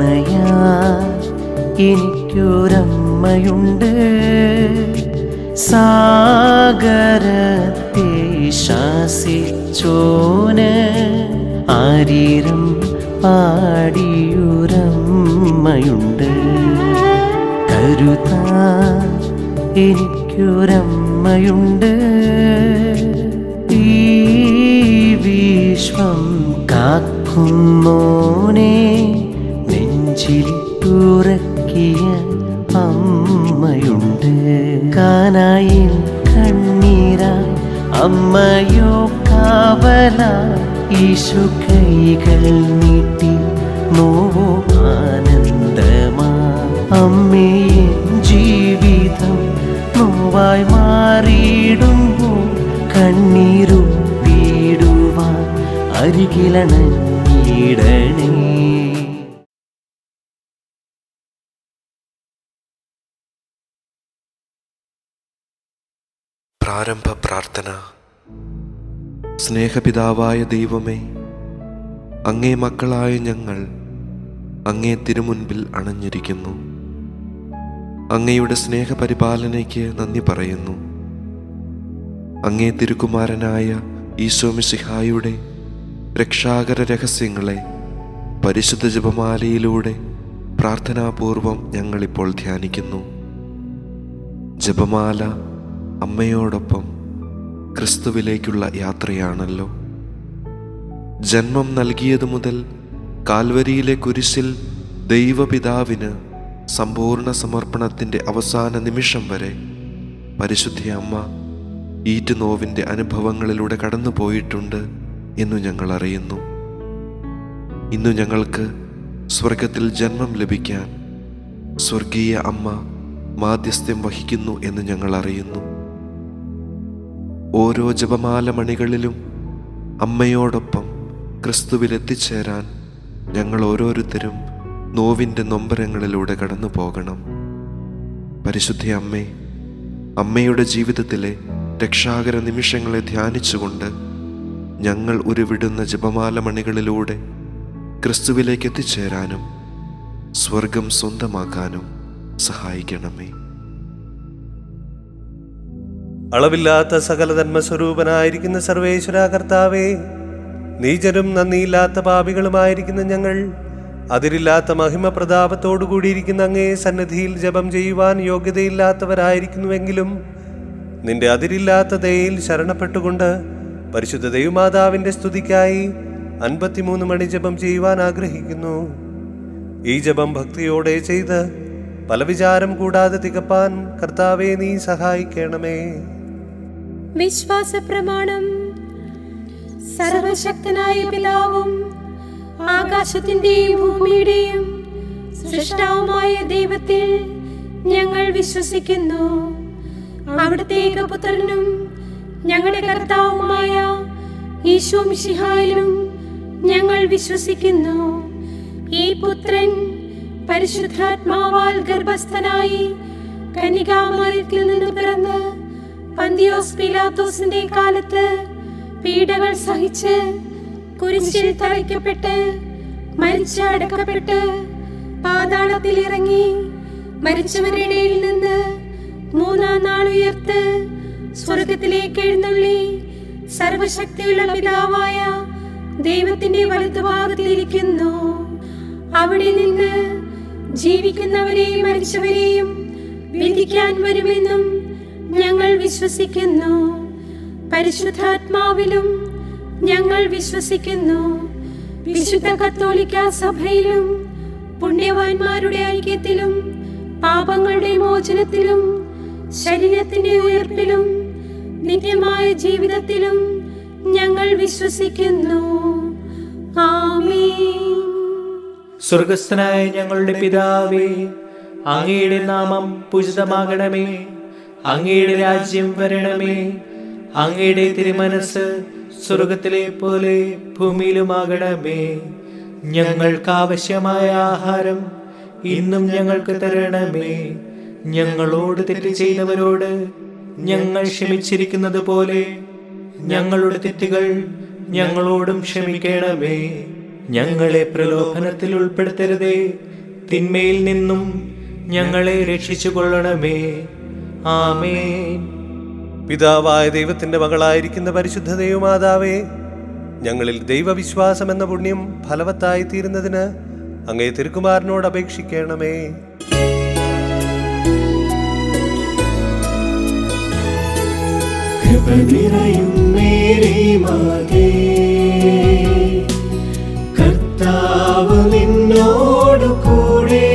തുണയാ എനിക്കൊരമ്മയുണ്ട് സാഗരത്തെ ശാസിച്ചോന് ആരീരം പാടിയൊരമ്മയുണ്ട് കരുതാ എനിക്കൊരമ്മയുണ്ട് ഈ വിശ്വം കാക്കുന്നോനെ നെഞ്ചിലിട്ടുറക്കിയ അമ്മയുണ്ട് കാനായിൽ കണ്ണീരായി അമ്മയോ കാവല ഈശു കൈകൾ നീട്ടി നോവോ ആനന്ദമാ അമ്മേ ജീവിതം നോവായി മാറിയിടുമ്പോൾ കണ്ണീരും വീടുവാൻ അരികിലണഞ്ഞിടണേ പ്രാരംഭ പ്രാർത്ഥന സ്നേഹപിതാവായ ദൈവമേ അങ്ങേ മക്കളായ ഞങ്ങൾ അങ്ങേ തിരുമുൻപിൽ അണഞ്ഞിരിക്കുന്നു അങ്ങയുടെ സ്നേഹപരിപാലനയ്ക്ക് നന്ദി പറയുന്നു അങ്ങേ തിരുക്കുമാരനായ ഈശോമിശിഹായുടെ രക്ഷാകര രഹസ്യങ്ങളെ പരിശുദ്ധ ജപമാലയിലൂടെ പ്രാർത്ഥനാപൂർവം ഞങ്ങളിപ്പോൾ ധ്യാനിക്കുന്നു ജപമാല അമ്മയോടൊപ്പം ക്രിസ്തുവിലേക്കുള്ള യാത്രയാണല്ലോ ജന്മം നൽകിയതു മുതൽ കാൽവരിയിലെ കുരിശിൽ ദൈവപിതാവിന് സമ്പൂർണ്ണ സമർപ്പണത്തിൻ്റെ അവസാന നിമിഷം വരെ പരിശുദ്ധ അമ്മ ഈറ്റുനോവിൻ്റെ അനുഭവങ്ങളിലൂടെ കടന്നുപോയിട്ടുണ്ട് എന്നു ഞങ്ങൾ അറിയുന്നു ഇന്നു ഞങ്ങൾക്ക് സ്വർഗത്തിൽ ജന്മം ലഭിക്കാൻ സ്വർഗീയ അമ്മ മാധ്യസ്ഥ്യം വഹിക്കുന്നു എന്ന് ഞങ്ങൾ അറിയുന്നു ഓരോ ജപമാല മണികളിലും അമ്മയോടൊപ്പം ക്രിസ്തുവിൽ എത്തിച്ചേരാൻ ഞങ്ങൾ ഓരോരുത്തരും നോവിൻ്റെ നൊമ്പരങ്ങളിലൂടെ കടന്നു പോകണം പരിശുദ്ധ അമ്മേ അമ്മയുടെ ജീവിതത്തിലെ രക്ഷാകര നിമിഷങ്ങളെ ധ്യാനിച്ചുകൊണ്ട് ഞങ്ങൾ ഉരുവിടുന്ന ജപമാല മണികളിലൂടെ ക്രിസ്തുവിലേക്ക് എത്തിച്ചേരാനും സ്വർഗം സ്വന്തമാക്കാനും സഹായിക്കണമേ അളവില്ലാത്ത സകല ധർമ്മസ്വരൂപനായിരിക്കുന്ന സർവേശ്വര കർത്താവേ നീചരും നന്ദിയില്ലാത്ത പാപികളുമായിരിക്കുന്ന ഞങ്ങൾ അതിരില്ലാത്ത മഹിമ പ്രതാപത്തോടു കൂടിയിരിക്കുന്ന അങ്ങേ സന്നിധിയിൽ ജപം ചെയ്യുവാൻ യോഗ്യതയില്ലാത്തവരായിരിക്കുന്നുവെങ്കിലും നിന്റെ അതിരില്ലാത്ത ദയയിൽ ശരണപ്പെട്ടുകൊണ്ട് പരിശുദ്ധ ദൈവമാതാവിന്റെ സ്തുതിക്കായി അൻപത്തിമൂന്ന് മണി ജപം ചെയ്യുവാൻ ആഗ്രഹിക്കുന്നു ഈ ജപം ഭക്തിയോടെ ചെയ്ത് പല വിചാരം കൂടാതെ തികപ്പാൻ കർത്താവെ നീ സഹായിക്കണമേ വിശ്വാസ പ്രമാണം സർവശക്തനായ പിതാവും ആകാശത്തിന്റെയും ഭൂമിയുടെയും സൃഷ്ടാവുമായ ദൈവത്തിൽ ഞങ്ങൾ വിശ്വസിക്കുന്നു അവിടുത്തെ ഏകപുത്രനും ഞങ്ങളുടെ കർത്താവുമായ ഈശോ മിശിഹായിലും ഞങ്ങൾ വിശ്വസിക്കുന്നു ഈ പുത്രൻ പരിശുദ്ധാത്മാവാൽ ഗർഭസ്ഥനായി കനികാമറിയത്തിൽ നിന്ന് പിറന്ന് പന്തിയോസ് പിലാത്തോസിന്റെ കാലത്ത് പീഡകൾ സഹിച്ച് കുരിശിൽ തറയ്ക്കപ്പെട്ട് മരിച്ച് അടക്കപ്പെട്ട് പാതാളത്തിൽ ഇറങ്ങി മരിച്ചവരുടെ ഇടയിൽ നിന്ന് മൂന്നാം നാൾ ഉയർത്ത് സ്വർഗത്തിലേക്ക് എഴുന്നള്ളി സർവശക്തിയുള്ള പിതാവായ ദൈവത്തിന്റെ വലതുഭാഗത്തിലിരിക്കുന്നു അവിടെ നിന്ന് ജീവിക്കുന്നവരെയും മരിച്ചവരെയും വിധിക്കാൻ വരുമെന്നും ഞങ്ങൾ വിശ്വസിക്കുന്നു പരിശുദ്ധാത്മാവിലും ഞങ്ങൾ വിശ്വസിക്കുന്നു വിശുദ്ധ കത്തോലിക്ക സഭയിലും പുണ്യവാന്മാരുടെ ഐക്യത്തിലും പാപങ്ങളുടെ മോചനത്തിലും ശരീരത്തിന്റെ ഉയർപ്പിലും നിത്യമായ ജീവിതത്തിലും ഞങ്ങൾ വിശ്വസിക്കുന്നു ആമേൻ സ്വർഗസ്ഥനായ ഞങ്ങളുടെ പിതാവേ അങ്ങയുടെ നാമം പൂജിതമാകണമേ അങ്ങയുടെ രാജ്യം വരണമേ അങ്ങയുടെ തിരുമനസ് സ്വർഗത്തിലെ പോലെ ഭൂമിയിലുമാകണമേ ഞങ്ങൾക്ക് ആവശ്യമായ ആഹാരം ഇന്നും ഞങ്ങൾക്ക് തരണമേ ഞങ്ങളോട് തെറ്റ് ചെയ്തവരോട് ഞങ്ങൾ ക്ഷമിച്ചിരിക്കുന്നത് പോലെ ഞങ്ങളുടെ തെറ്റുകൾ ഞങ്ങളോടും ക്ഷമിക്കണമേ ഞങ്ങളെ പ്രലോഭനത്തിൽ ഉൾപ്പെടുത്തരുതേ തിന്മയിൽ നിന്നും ഞങ്ങളെ രക്ഷിച്ചു കൊള്ളണമേ ആമേൻ പിതാവായ ദൈവത്തിന്റെ മകളായിരിക്കുന്ന പരിശുദ്ധ ദൈവമാതാവേ ഞങ്ങളിൽ ദൈവവിശ്വാസം എന്ന പുണ്യം ഫലവത്തായി തീരുന്നതിന് അങ്ങേ തിരുക്കുമാരനോട് അപേക്ഷിക്കണമേ കൃപ നിറയും മേരി മാതേ കർത്താവ് നിന്നോടു കൂടെ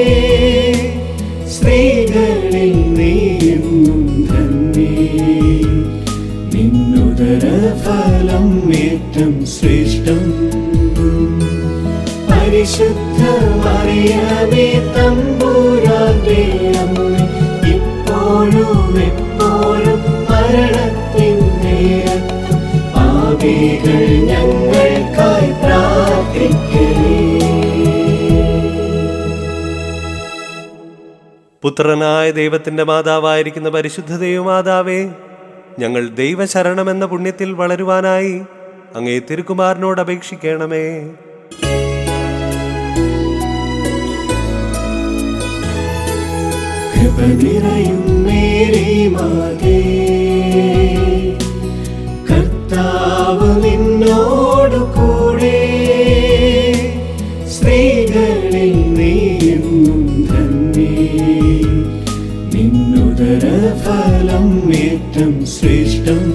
സ്ത്രീകളിൽ നീയെന്നും ധന്യേ നിന്നുദര ഫലം ഏറ്റം ശ്രേഷ്ഠം പരിശുദ്ധ മറിയമേ തമ്പൂരാന്റെ അമ്മ ഇപ്പോഴും എപ്പോഴും മരണത്തിൻ നേരത്തും പാപികൾ ഞങ്ങൾക്കായി പ്രാർത്ഥിക്കേ പുത്രനായ ദൈവത്തിന്റെ മാതാവായിരിക്കുന്ന പരിശുദ്ധ ദൈവമാതാവേ ഞങ്ങൾ ദൈവശരണം എന്ന പുണ്യത്തിൽ വളരുവാനായി അങ്ങേ തിരുക്കുമാരനോട് അപേക്ഷിക്കണമേ കൃപ നിറയും മേരി മാതേ കർത്താവ് നിന്നോടു കൂടെ സ്ത്രീകളിൽ നീയെന്നും ധന്യേ നിന്നുദര ഫലം ഏറ്റം ശ്രേഷ്ഠം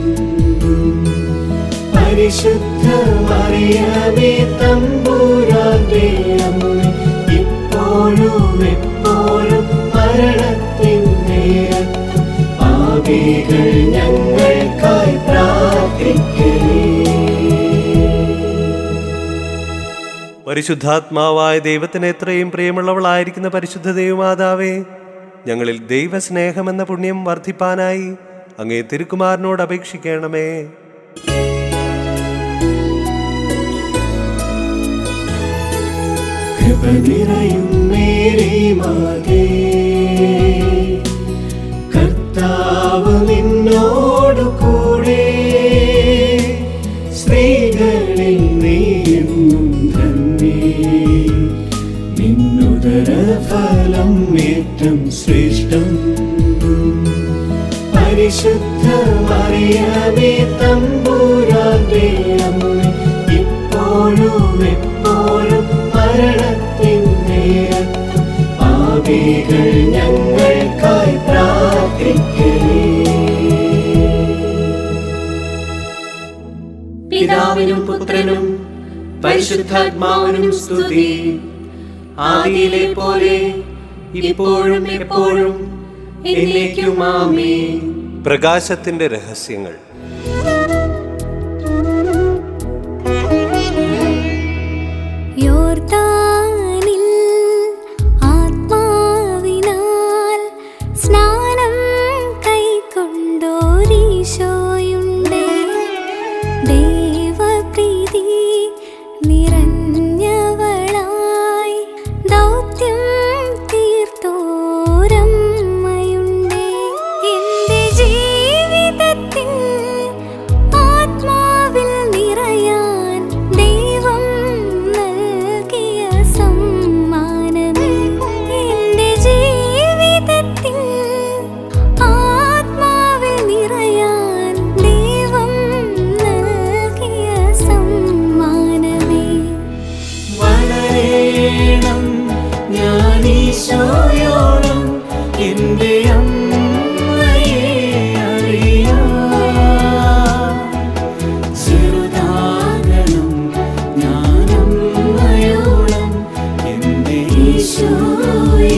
പരിശുദ്ധ മറിയമേ തമ്പൂരാന്റെ അമ്മ ഇപ്പോഴും എപ്പോഴും മരണത്തിൻ നേരത്തും പാപികൾ ഞങ്ങൾക്കായി പ്രാർത്ഥിക്കേ പരിശുദ്ധാത്മാവായ ദൈവത്തിന് എത്രയും പ്രിയമുള്ളവളായിരിക്കുന്ന പരിശുദ്ധ ദൈവമാതാവേ ഞങ്ങളിൽ ദൈവസ്നേഹം എന്ന പുണ്യം വർദ്ധിപ്പാനായി അങ്ങേ തിരുക്കുമാരനോട് അപേക്ഷിക്കണമേ കൃപ നിറയും മേരി മാതേ കർത്താവ് നിന്നോടു കൂടെ സ്ത്രീകളിൽ നീയെന്നും ധന്യേ നിന്നുദര ഫലം ഏറ്റം ശ്രേഷ്ഠം പരിശുദ്ധ മറിയമേ തമ്പൂരാന്റെ അമ്മ ഇപ്പോഴും എപ്പോഴും മരണത്തിൻ നേരത്തും പാപികൾ ഞങ്ങൾക്കായി പ്രാർത്ഥിക്കേ പിതാവിനും പുത്രനും പരിശുദ്ധാത്മാവിനും സ്തുതി ആദിയിലെ പോലെ ഇപ്പോഴും എപ്പോഴും എന്നേക്കും ആമേൻ പ്രകാശത്തിന്റെ രഹസ്യങ്ങൾ യോർദാനിൽ ആത്മാവിനാൽ സ്നാനം കൈക്കൊണ്ടോരീശോയുണ്ട് ദൈവപ്രീതി നിറഞ്ഞവളായി ദൗത്യം തീർത്തോരമ്മയുണ്ട് എന്റെ ജീവിതത്തിൽ ആത്മാവിൽ നിറയാൻ ദൈവം നൽകിയ സമ്മാനമേ എന്റെ ജീവിതത്തിൽ ആത്മാവിൽ നിറയാൻ ദൈവം നൽകിയ സമ്മാനമേ വളരേണം ഞാൻ ഈശോയോളം എൻ്റെ അമ്മയെ അറിയാം ചെറുതാകണം ഞാൻ അമ്മയോളം എൻ്റെ ഈശോയെ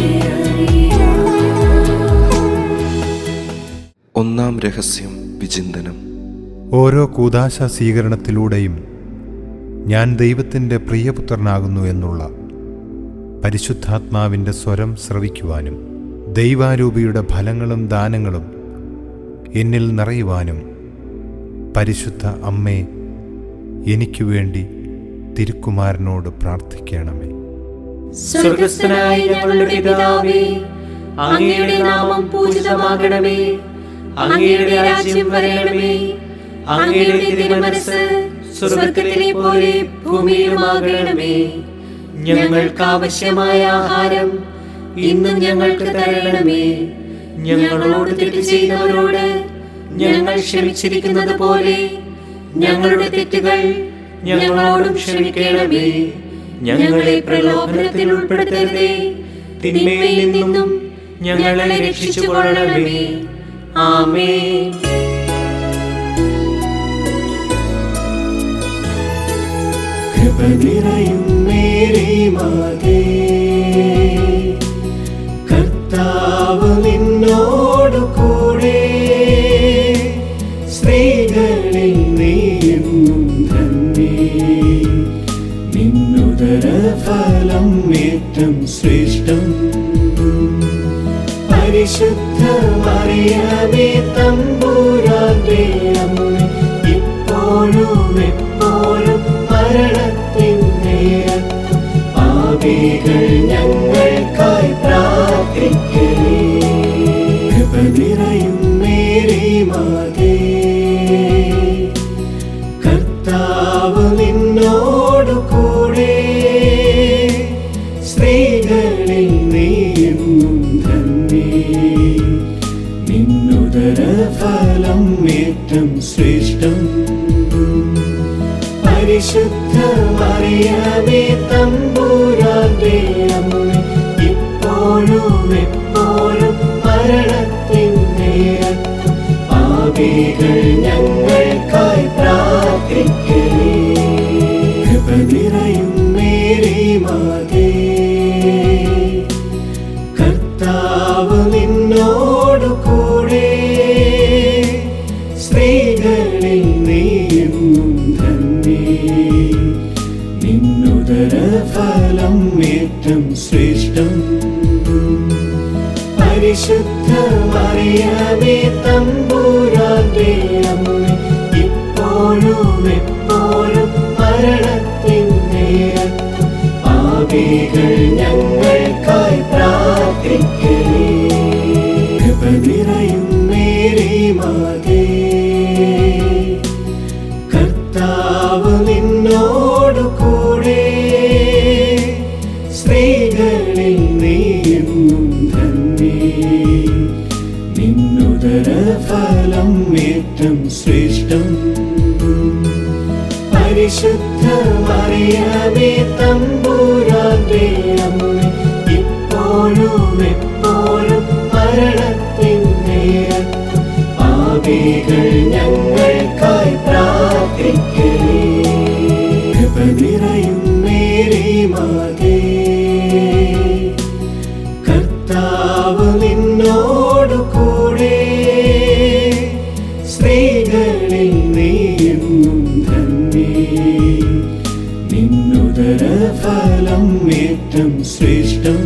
അറിയാം ഒന്നാം രഹസ്യം വിചിന്തനം ഓരോ കൂതാശ സ്വീകരണത്തിലൂടെയും ഞാൻ ദൈവത്തിൻ്റെ പ്രിയപുത്രനാകുന്നു എന്നുള്ള പരിശുദ്ധാത്മാവിൻ്റെ സ്വരം ശ്രവിക്കുവാനും ദൈവാരൂപിയുടെ ഫലങ്ങളും ദാനങ്ങളും എന്നിൽ നിറയുവാനും പരിശുദ്ധ അമ്മേ എനിക്കു വേണ്ടി തിരുക്കുമാരനോട് പ്രാർത്ഥിക്കണമേ സ്വർഗസ്ഥനായ ഞങ്ങളുടെ പിതാവേ അങ്ങയുടെ നാമം പൂജിതമാകണമേ അങ്ങയുടെ രാജ്യം വരണമേ അങ്ങയുടെ തിരുമനസ് സ്വർഗത്തിലെ പോലെ ഭൂമിയിലുമാകണമേ ഞങ്ങൾക്ക് ആവശ്യമായ ആഹാരം ഇന്നും ഞങ്ങൾക്ക് തരണമേ ഞങ്ങളോട് തെറ്റ് ചെയ്തവരോട് ഞങ്ങൾ ക്ഷമിച്ചിരിക്കുന്നത് പോലെ ഞങ്ങളുടെ തെറ്റുകൾ ഞങ്ങളോടും ക്ഷമിക്കണമേ ഞങ്ങളെ പ്രലോഭനത്തിൽ ഉൾപ്പെടുത്തരുതേ തിന്മയിൽ നിന്നും ഞങ്ങളെ രക്ഷിച്ചു കൊള്ളണമേ ആമേൻ കൃപ നിറയും മേരി മാതേ കർത്താവ് നിന്നോടു കൂടെ സ്ത്രീകളിൽ നീയെന്നും ധന്യേ നിന്നുദര ഫലം ഏറ്റം ശ്രേഷ്ഠം പരിശുദ്ധ മറിയമേ തമ്പൂരാന്റെ അമ്മ ഇപ്പോഴും എപ്പോഴും മരണത്തിൻ നേരത്തും പാപികൾ ഞങ്ങൾക്കായി പ്രാർത്ഥിക്കേ കൃപ നിറയും മേരി മാതേ കർത്താവ് നിന്നോടു കൂടെ സ്ത്രീകളിൽ നീയെന്നും ധന്യേ നിന്നുദര ഫലം ഏറ്റം ശ്രേഷ്ഠം പരിശുദ്ധ മറിയമേ തമ്പൂരാന്റെ അമ്മ ഇപ്പോഴും എപ്പോഴും മരണത്തിൻ നേരത്തും പാപികൾ ഞങ്ങൾക്കായി പ്രാർത്ഥിക്കേ കൃപ നിറയും മേരി മാതേ കർത്താവ് നിന്നോടു കൂടെ സ്ത്രീകളിൽ നീയെന്നും ധന്യേ നിന്നുദര ഫലം ഏറ്റം ശ്രേഷ്ഠം പരിശുദ്ധ മറിയമേ തമ്പൂരാന്റെ അമ്മ ഇപ്പോഴും എപ്പോഴും മരണത്തിൻ നേരത്തും പാപികൾ ഞങ്ങൾക്കായി പ്രാർത്ഥിക്കേ കൃപ നിറയും മേരി മാതേ കർത്താവ് നിന്നോടു കൂടെ സ്ത്രീകളിൽ നീയെന്നും ധന്യേ നിന്നുദര ഫലം ഏറ്റം ശ്രേഷ്ഠം പരിശുദ്ധ മറിയമേ തമ്പൂരാന്റെ അമ്മ ഇപ്പോഴും എപ്പോഴും മരണത്തിൻ നേരത്തും പാപികൾ ഞങ്ങൾക്കായി പ്രാർത്ഥിക്കേ കൃപ നിറയും മേരി മാതേ കർത്താവ് നിന്നോടു കൂടെ സ്ത്രീകളിൽ നീയെന്നും ധന്യേ നിന്നുദര ഫലം ഏറ്റം ശ്രേഷ്ഠം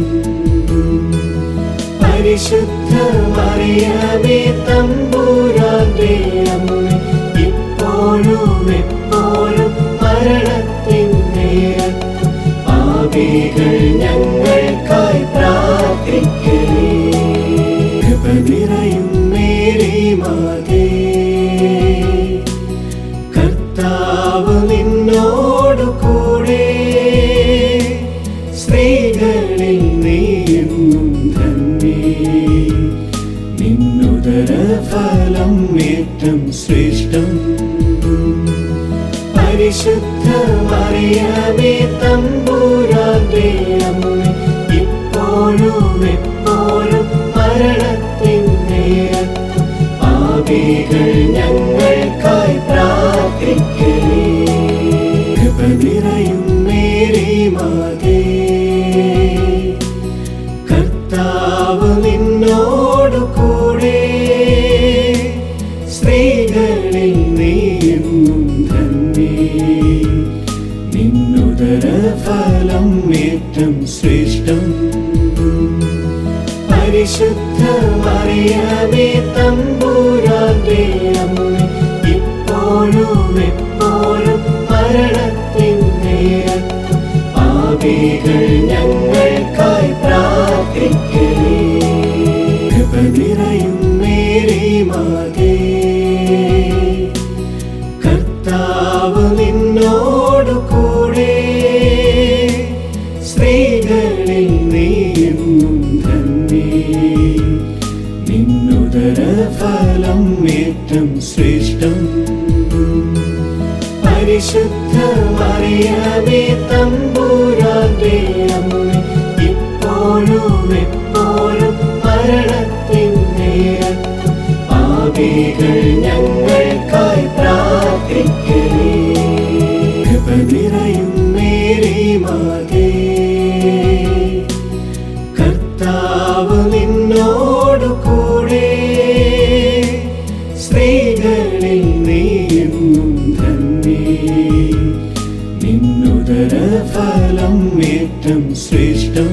പരിശുദ്ധ മറിയമേ തമ്പൂരാന്റെ അമ്മ ഇപ്പോഴും എപ്പോഴും മരണത്തിൻ നേരത്തും പാപികൾ ഞങ്ങൾക്കായി പ്രാർത്ഥിക്കേ കൃപ നിറയും മേരി മാതേ കർത്താവ് നിന്നോടു കൂടെ സ്ത്രീകളിൽ നീയെന്നും ധന്യേ നിന്നുദര ഫലം ഏറ്റം ശ്രേഷ്ഠം പരിശുദ്ധ മറിയമേ തമ്പൂരാന്റെ അമ്മ ഇപ്പോഴും എപ്പോഴും മരണത്തിൻ നേരത്തും പാപികൾ ഞങ്ങൾക്കായി പ്രാർത്ഥിക്കേ കൃപ നിറയും മേരി മാതേ കർത്താവ് നിന്നോടു കൂടെ സ്ത്രീകളിൽ നീയെന്നും ധന്യേ നിന്നുദര ഫലം ഏറ്റം ശ്രേഷ്ഠം പരിശുദ്ധ മറിയമേ തമ്പൂരാന്റെ അമ്മ ഇപ്പോഴും എപ്പോഴും മരണത്തിൻ നേരത്തും പാപികൾ ഞങ്ങൾക്കായി പ്രാർത്ഥിക്കേ കൃപ നിറയും മേരി മാതേ കർത്താവ് നിന്നോടു കൂടെ ശ്രേഷ്ഠം പരിശുദ്ധ മറിയമേ തമ്പുരാന്റെ അമ്മ ഇപ്പോഴും എപ്പോഴും മരണത്തിൻ നേരത്തും പാപികൾ ഞങ്ങൾക്കായി പ്രാർത്ഥിക്കലേ കൃപ നിറയും മേരി മാതേ കർത്താവ് നിന്നോടു കൂടെ സ്ത്രീകളിൽ നീയെന്നും ധന്യേ നിന്നുദര ഫലം ഏറ്റം ശ്രേഷ്ഠം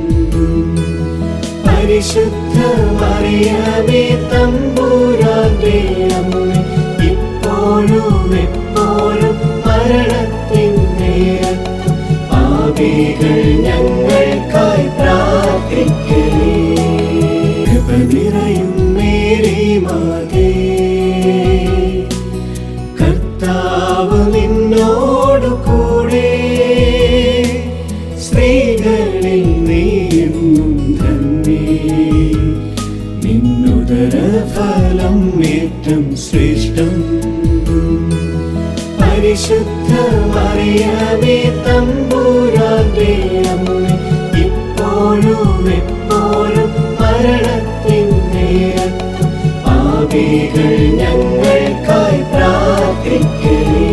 പരിശുദ്ധ മറിയമേ തമ്പുരാന്റെ അമ്മ ഇപ്പോഴും എപ്പോഴും മരണത്തിൻ നേരത്തും പാപികൾ ഞങ്ങൾക്കായി പ്രാർത്ഥിക്കലേ കൃപ നിറയും മേരി മാതേ കർത്താവ് നിന്നോടു കൂടെ സ്ത്രീകളിൽ നീയെന്നും ധന്യേ നിന്നുദര ഫലം ഏറ്റം ശ്രേഷ്ഠം പരിശുദ്ധ മറിയമേ തമ്പുരാന്റെ അമ്മ ഇപ്പോഴും എപ്പോഴും മരണത്തിൻ നേരത്തും പാപികൾ ഞങ്ങൾക്കായി പ്രാർത്ഥിക്കലേ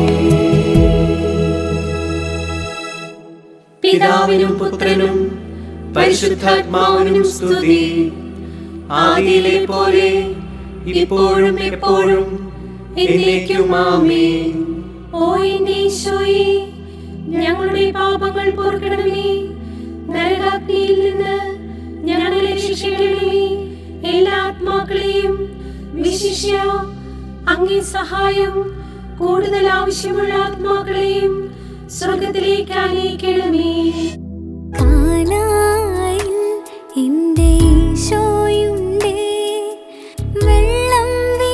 പിതാവിനും പുത്രനും പരിശുദ്ധാത്മാവിനും സ്തുതി ആദിയിലെ പോലെ ഇപ്പോഴും എപ്പോഴും എന്നേക്കും ആമേൻ ഓ എന്റെ ഈശോയെ ഞങ്ങളുടെ പാപങ്ങൾ പൊറുക്കണമേ നരകാഗ്നിയിൽ നിന്ന് ഞങ്ങളെ രക്ഷിക്കണമേ എല്ലാ ആത്മാക്കളെയും വിശിഷ്യ അങ്ങേ സഹായം കൂടുതൽ ആവശ്യമുള്ള ആത്മാക്കളെയും സ്വർഗത്തിലേക്ക് ആനയിക്കണമേ കാനായിൽ എൻ്റെ ഈശോയുണ്ടേ വെള്ളം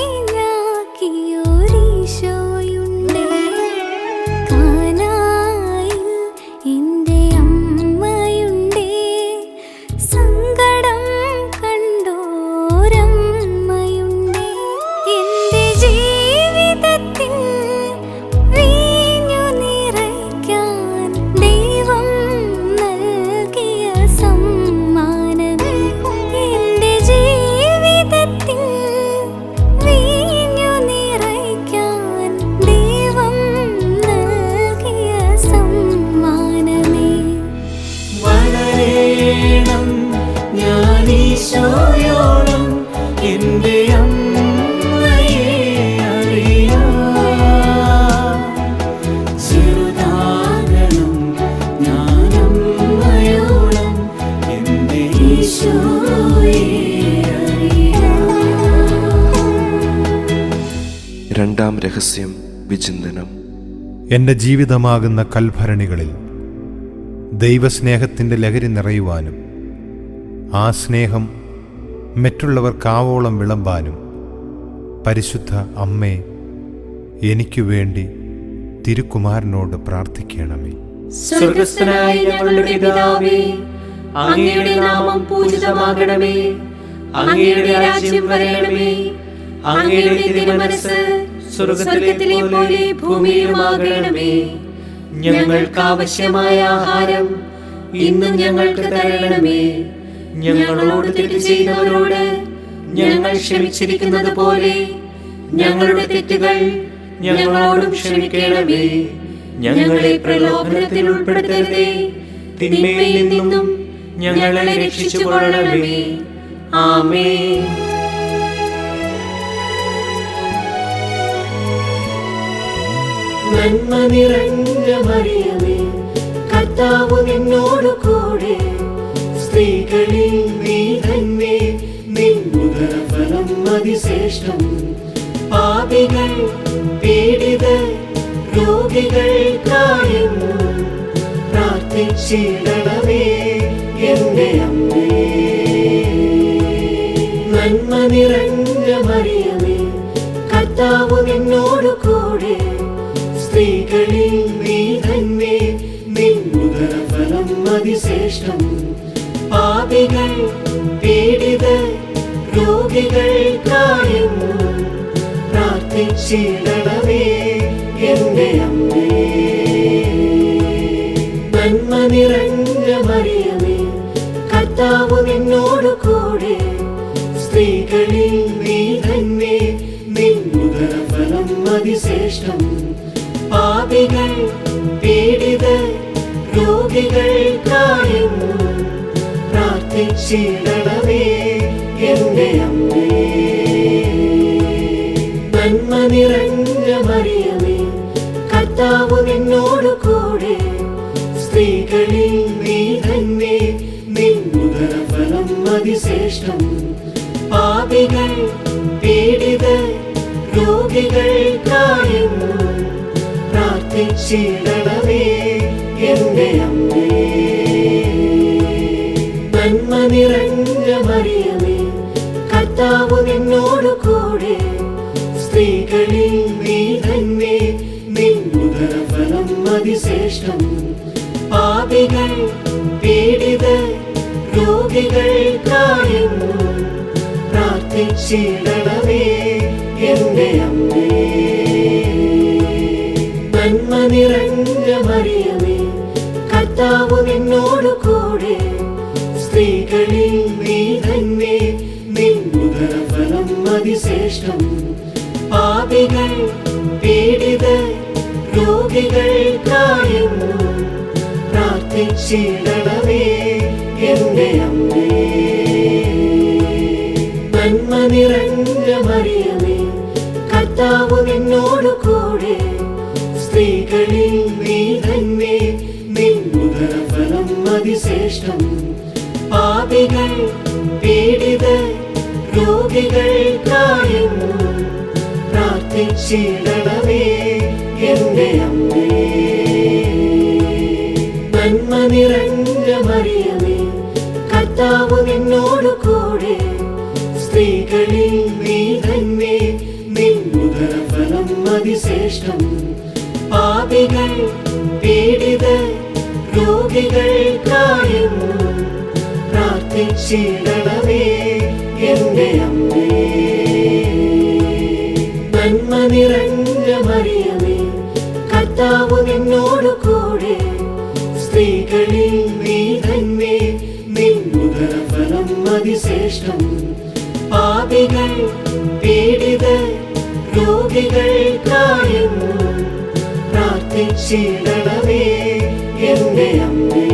വീഞ്ഞാക്കിയൊരീശോയുണ്ടേ കാനായിൽ എൻ്റെ അമ്മയുണ്ടേ സങ്കടം കണ്ടോരമ്മയുണ്ടേ എൻ്റെ ജീവിതത്തിൽ വീഞ്ഞു നിറയ്ക്കാൻ ദൈവം നൽകിയ സമ്മാനമേ എൻ്റെ ജീവിതത്തിൽ വീഞ്ഞു നിറയ്ക്കാൻ ദൈവം നൽകിയ സമ്മാനമേ വളരേണം ഞാൻ ഈശോയോളം എൻ്റെ അമ്മയെ അറിയാം ചെറുതാകണം ഞാൻ അമ്മയോളം എൻ്റെ ഈശോയെ അറിയാം രണ്ടാം രഹസ്യം വിചിന്തനം എൻ്റെ ജീവിതമാകുന്ന കൽഭരണികളിൽ ദൈവസ്നേഹത്തിൻ്റെ ലഹരി നിറയുവാനും ആ സ്നേഹം മറ്റുള്ളവർക്കാവോളം വിളമ്പാനും പരിശുദ്ധ അമ്മേ എനിക്കു വേണ്ടി തിരുക്കുമാരനോട് പ്രാർത്ഥിക്കണമേ സ്വർഗസ്ഥനായ ഞങ്ങളുടെ പിതാവേ അങ്ങയുടെ നാമം പൂജിതമാകണമേ അങ്ങയുടെ രാജ്യം വരണമേ അങ്ങയുടെ തിരുമനസ് സ്വർഗത്തിലെ പോലെ ഭൂമിയിലുമാകണമേ ഞങ്ങൾക്ക് ആവശ്യമായ ആഹാരം ഇന്നും ഞങ്ങൾക്ക് തരണമേ ഞങ്ങളോട് തെറ്റ് ചെയ്തവരോട് ഞങ്ങൾ ക്ഷമിച്ചിരിക്കുന്നത് പോലെ ഞങ്ങളുടെ തെറ്റുകൾ ഞങ്ങളോടും ക്ഷമിക്കണമേ ഞങ്ങളെ പ്രലോഭനത്തിൽ ഉൾപ്പെടുത്തരുതേ തിന്മയിൽ നിന്നും ഞങ്ങളെ രക്ഷിച്ചുകൊള്ളണമേ ആമേ നന്മ നിറഞ്ഞ മറിയമേ കർത്താവ് നിന്നോടു കൂടെ സ്ത്രീകളിൽ നീ തന്നെ നിന്നുദര ഫലം അതിശ്രേഷ്ഠം പാപികൾ പീഡിത രോഗികൾക്കായെന്നും പ്രാർത്ഥിച്ചിടണമേ എന്റെ അമ്മേ നന്മ നിറഞ്ഞ മറിയമേ കർത്താവ് നിന്നോടു കൂടെ സ്ത്രീകളിൽ നീ തന്നെ നിന്നുദര ഫലം അതിശ്രേഷ്ഠം പാപികൾ പീഡിത രോഗികൾക്കായെന്നും പ്രാർത്ഥിച്ചിടണമേ പ്രാർത്ഥിച്ചിടണമേ എന്റെ അമ്മേ നന്മ നിറഞ്ഞ മറിയമേ കർത്താവ് നിന്നോട് കൂടെ സ്ത്രീകളിൽ നീ തന്നെ നിന്നുദര ഫലം അതിശ്രേഷ്ഠം പാപികൾ പീഡിത രോഗികൾക്കായെന്നും പ്രാർത്ഥിച്ചിടണമേ എന്റെ അമ്മേ നന്മ നിറഞ്ഞ മറിയമേ കർത്താവ് നിന്നോട് കൂടെ സ്ത്രീകളിൽ നീ തന്നെ നിന്നുദര ഫലം അതിശ്രേഷ്ഠം പാപികൾ പീഡിത രോഗികൾക്കായെന്നും പ്രാർത്ഥിച്ചിടണമേ എന്റെ അമ്മേ നന്മ നിറഞ്ഞ മറിയമേ കർത്താവ് നിന്നോട് കൂടെ സ്ത്രീകളിൽ നീ തന്നെ നിന്നുദര ഫലം അതിശ്രേഷ്ഠം പാപികൾ പീഡിത രോഗികൾക്കായെന്നും പ്രാർത്ഥിച്ചിടണമേ എന്റെ അമ്മേ നന്മ നിറഞ്ഞ മറിയമേ കർത്താവ് നിന്നോട് കൂടെ സ്ത്രീകളിൽ നീ തന്നെ നിന്നുദര ഫലം അതിശ്രേഷ്ഠം പാപികൾ പീഡിത രോഗികൾക്കായെന്നും പ്രാർത്ഥിച്ചിടണമേ എന്റെ അമ്മേ നന്മ നിറഞ്ഞ മറിയമേ കർത്താവ് നിന്നോട് കൂടെ സ്ത്രീകളിൽ നീ തന്നെ നിന്നുദര ഫലം അതിശ്രേഷ്ഠം പാപികൾ പീഡിത രോഗികൾക്കായെന്നും പ്രാർത്ഥിച്ചിടണമേ എന്റെ അമ്മേ നന്മ നിറഞ്ഞ മറിയമേ കർത്താവ് നിന്നോട് കൂടെ സ്ത്രീകളിൽ നീ തന്നെ നിന്നുദര ഫലം അതിശ്രേഷ്ഠം പാപികൾ പീഡിത രോഗികൾക്കായെന്നും പ്രാർത്ഥിച്ചിടണമേ എന്റെ അമ്മേ നന്മ നിറഞ്ഞ മറിയമേ കർത്താവ് നിന്നോട് കൂടെ സ്ത്രീകളിൽ നീ തന്നെ നിന്നുദര ഫലം അതിശ്രേഷ്ഠം പാപികൾ പീഡിത രോഗികൾക്കായെന്നും പ്രാർത്ഥിച്ചിടണമേ എന്റെ അമ്മേ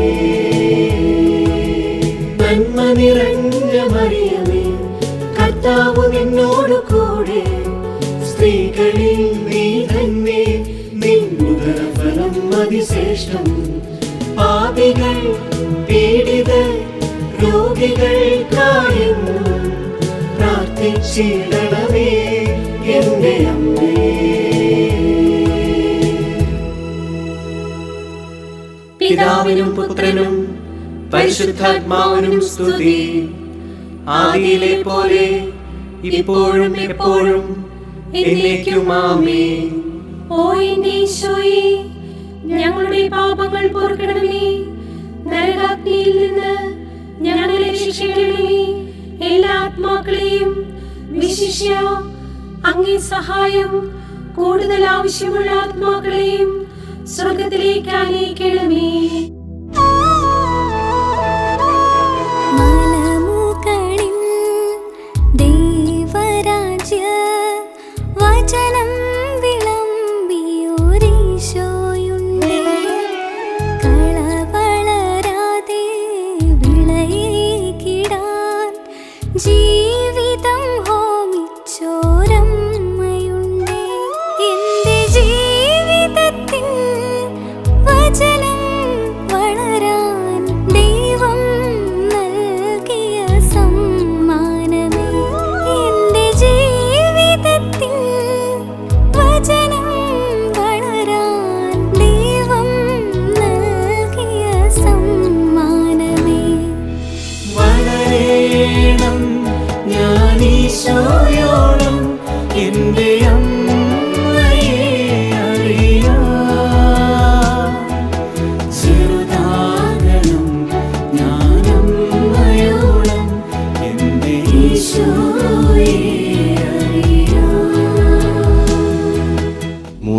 നന്മ നിറഞ്ഞ മറിയമേ കർത്താവ് നിന്നോട് കൂടെ സ്ത്രീകളിൽ നീ തന്നെ നിന്നുദര ഫലം അതിശ്രേഷ്ഠം പാപികൾ പീഡിത രോഗികൾക്കായെന്നും പ്രാർത്ഥിച്ചിടണമേ എന്റെ അമ്മേ പിതാവിനും പുത്രനും പരിശുദ്ധാത്മാവിനും സ്തുതി ആദിയിലെ പോലെ ഇപ്പോഴും എപ്പോഴും എന്നേക്കും ആമേൻ ഓ എന്റെ ഈശോയെ ഞങ്ങളുടെ പാപങ്ങൾ പൊറുക്കണമേ നരകാഗ്നിയിൽ നിന്ന് ഞങ്ങളെ രക്ഷിക്കണമേ എല്ലാ ആത്മാക്കളെയും വിശിഷ്യ അങ്ങേ സഹായം കൂടുതൽ ആവശ്യമുള്ള ആത്മാക്കളെയും സ്വർഗത്തിലേക്ക് അനയിക്കണമേ മലമുകളിൽ ദൈവരാജ്യ വചനം വിളമ്പിയോരീശോയുണ്ടേ കളവളരാതെ വിളയേകിടാൻ ജീവിതം ഹോമിച്ചോരമ്മയുണ്ടേ എന്റെ ജീവിതത്തിൽ വചനം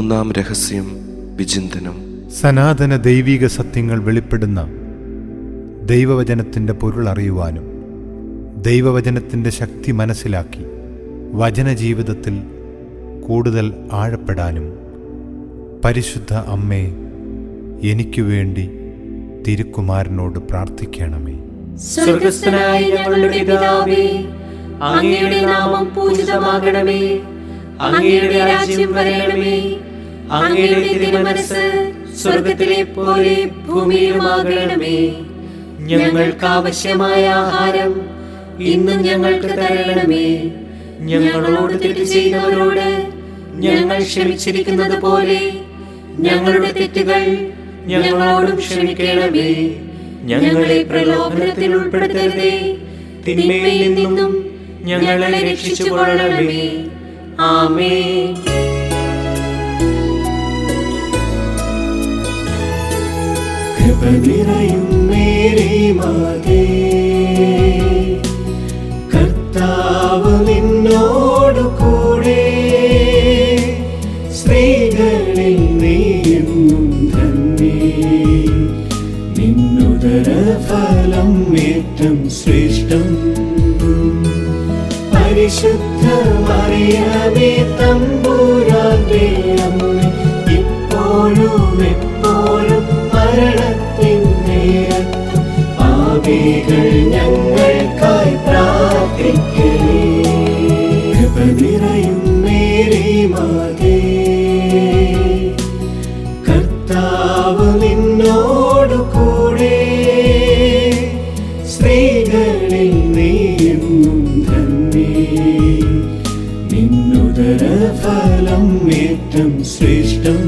ഒന്നാം രഹസ്യം വിചിന്തനം സനാതന ദൈവിക സത്യങ്ങൾ വെളിപ്പെടുന്ന ദൈവവചനത്തിൻ്റെ പൊരുൾ അറിയുവാനും ദൈവവചനത്തിൻ്റെ ശക്തി മനസ്സിലാക്കി വചനജീവിതത്തിൽ കൂടുതൽ ആഴപ്പെടാനും പരിശുദ്ധ അമ്മേ എനിക്കു വേണ്ടി തിരുക്കുമാരനോട് പ്രാർത്ഥിക്കണമേ സ്വർഗസ്ഥനായ ഞങ്ങളുടെ പിതാവേ അങ്ങയുടെ നാമം പൂജിതമാകണമേ അങ്ങയുടെ രാജ്യം വരണമേ അങ്ങയുടെ തിരുമനസ് സ്വർഗത്തിലെ പോലെ ഭൂമിയിലുമാകണമേ ഞങ്ങൾക്ക് ആവശ്യമായ ആഹാരം ഇന്നും ഞങ്ങൾക്ക് തരണമേ ഞങ്ങളോട് തെറ്റ് ചെയ്തവരോട് ഞങ്ങൾ ക്ഷമിച്ചിരിക്കുന്നത് പോലെ ഞങ്ങളുടെ തെറ്റുകൾ ഞങ്ങളോടും ക്ഷമിക്കണമേ ഞങ്ങളെ പ്രലോഭനത്തിൽ ഉൾപ്പെടുത്തരുതേ തിന്മയിൽ നിന്നും ഞങ്ങളെ രക്ഷിച്ചുകൊള്ളണമേ ആമേ കൃപ നിറയും മേരി മാതേ കർത്താവ് നിന്നോടു കൂടെ സ്ത്രീകളിൽ നീയെന്നും ധന്യേ നിന്നുദര ഫലം ഏറ്റം ശ്രേഷ്ഠം പരിശുദ്ധ മറിയമേ തമ്പൂരാന്റെ അമ്മ ഇപ്പോഴും എപ്പോഴും മരണത്തിൻ നേരത്തും പാപികൾ ഞങ്ങൾക്കായി പ്രാർത്ഥിക്കലേ കൃപ നിറയും മേരി മാതേ കർത്താവ് നിന്നോടു കൂടെ സ്ത്രീകളിൽ നീയെന്നും ധന്യേ നിന്നുദര ഫലം ഏറ്റം ശ്രേഷ്ഠം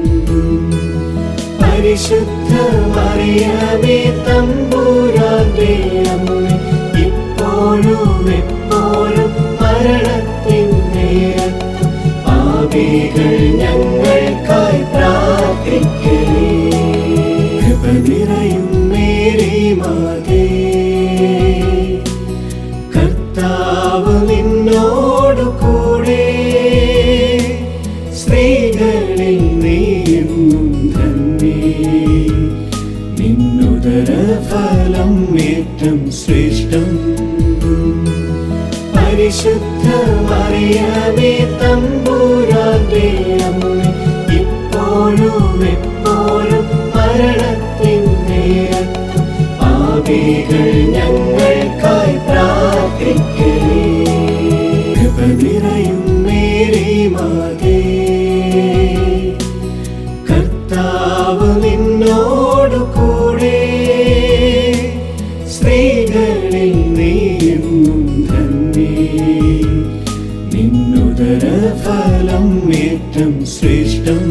പരിശുദ്ധ മറിയമേ തമ്പൂരാന്റെ അമ്മ ഇപ്പോഴും എപ്പോഴും മരണത്തിൻ നേരത്തും പാപികൾ ഞങ്ങൾക്കായി പ്രാർത്ഥിക്കലേ കൃപ നിറയും മേരി മാതേ കർത്താവ് നിന്നോടു കൂടെ സ്ത്രീകളിൽ നീയെന്നും ധന്യേ നിന്നുദര ഫലം ഏറ്റം ശ്രേഷ്ഠം പരിശുദ്ധ മറിയമേ തമ്പൂരാന്റെ അമ്മ ഇപ്പോഴും എപ്പോഴും മരണത്തിൻ നേരത്തും പാപികൾ ഞങ്ങൾക്കായി പ്രാർത്ഥിക്കലേ കൃപ നിറയും മേരി മാതേ കർത്താവ് നിന്നോടു കൂടെ സ്ത്രീകളിൽ നീയെന്നും ധന്യേ നിന്നുദര ഫലം ഏറ്റം ശ്രേഷ്ഠം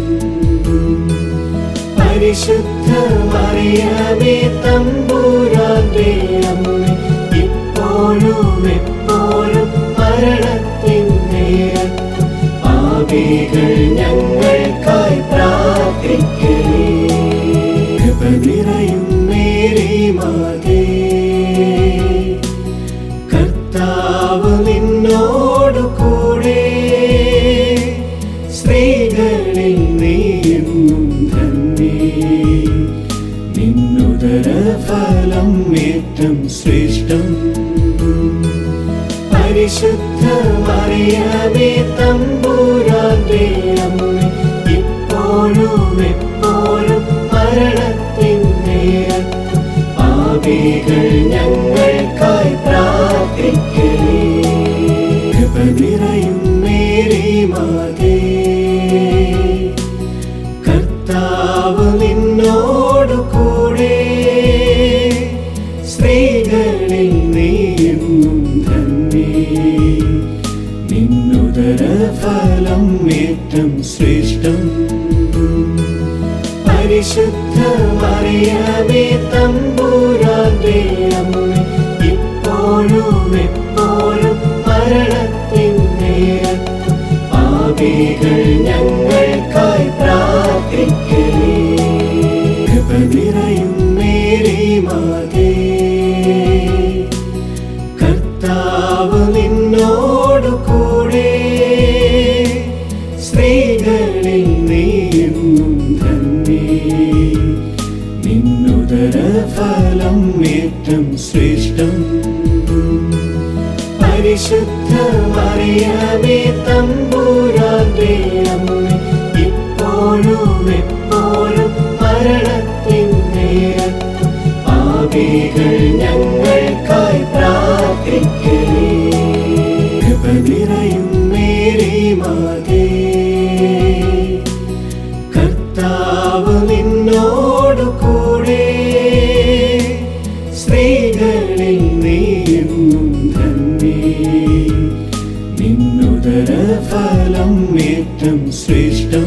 പരിശുദ്ധ മറിയമേ തമ്പൂരാന്റെ അമ്മ ഇപ്പോഴും എപ്പോഴും മരണത്തിൻ നേരത്തും പാപികൾ ഞങ്ങൾക്കായി പ്രാർത്ഥിക്കലേ കൃപ നിറയും മേരി മാതേ കർത്താവ് നിന്നോടു കൂടെ സ്ത്രീകളിൽ നീയെന്നും ധന്യേ നിന്നുദര ഫലം ഏറ്റം ശ്രേഷ്ഠം പരിശുദ്ധ മറിയമേ തമ്പൂരാന്റെ അമ്മ ഇപ്പോഴും എപ്പോഴും മരണത്തിൻ നേരത്തും പാപികൾ ഞങ്ങൾക്കായി പ്രാർത്ഥിക്കലേ കൃപ നിറയും മേരി മാതേ കർത്താവ് നിന്നോടു കൂടെ സ്ത്രീകളിൽ നീയെന്നും ധന്യേ നിന്നുദര ഫലം ഏറ്റം ശ്രേഷ്ഠം പരിശുദ്ധ മറിയമേ തമ്പൂരാന്റെ അമ്മ ഇപ്പോഴും എപ്പോഴും മരണത്തിൻ നേരത്തും പാപികൾ ഞങ്ങൾക്കായി പ്രാർത്ഥിക്കലേ കൃപ നിറയും മേരി മാതേ കർത്താവ് നിന്നോടു കൂടെ സ്ത്രീകളിൽ നീയെന്നും ധന്യേ നിന്നുദര ഫലം ഏറ്റം ശ്രേഷ്ഠം പരിശുദ്ധ മറിയമേ തമ്പൂരാന്റെ അമ്മ ഇപ്പോഴും എപ്പോഴും മരണത്തിൻ നേരത്തും പാപികൾ ഞങ്ങൾക്കായി പ്രാർത്ഥിക്കലേ കൃപ നിറയും മേരി മാതേ കർത്താവ് നിന്നോടു കൂടെ സ്ത്രീകളിൽ നീയെന്നും ധന്യേ നിന്നുദര ഫലം ഏറ്റം ശ്രേഷ്ഠം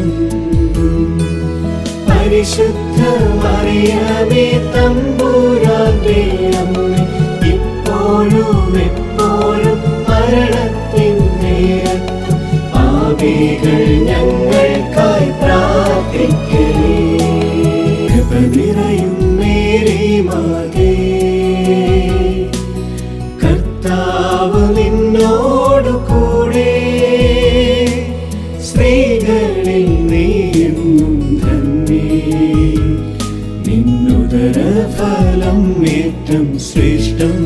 പരിശുദ്ധ മറിയമേ തമ്പൂരാന്റെ അമ്മ ഇപ്പോഴും എപ്പോഴും മരണത്തിൻ നേരത്തും പാപികൾ ഞങ്ങൾക്കായി പ്രാർത്ഥിക്കലേ കൃപ നിറയും മേരി മാതേ കർത്താവ് നിന്നോടു കൂടെ സ്ത്രീകളിൽ നീയെന്നും ധന്യേ നിന്നുദര ഫലം ഏറ്റം ശ്രേഷ്ഠം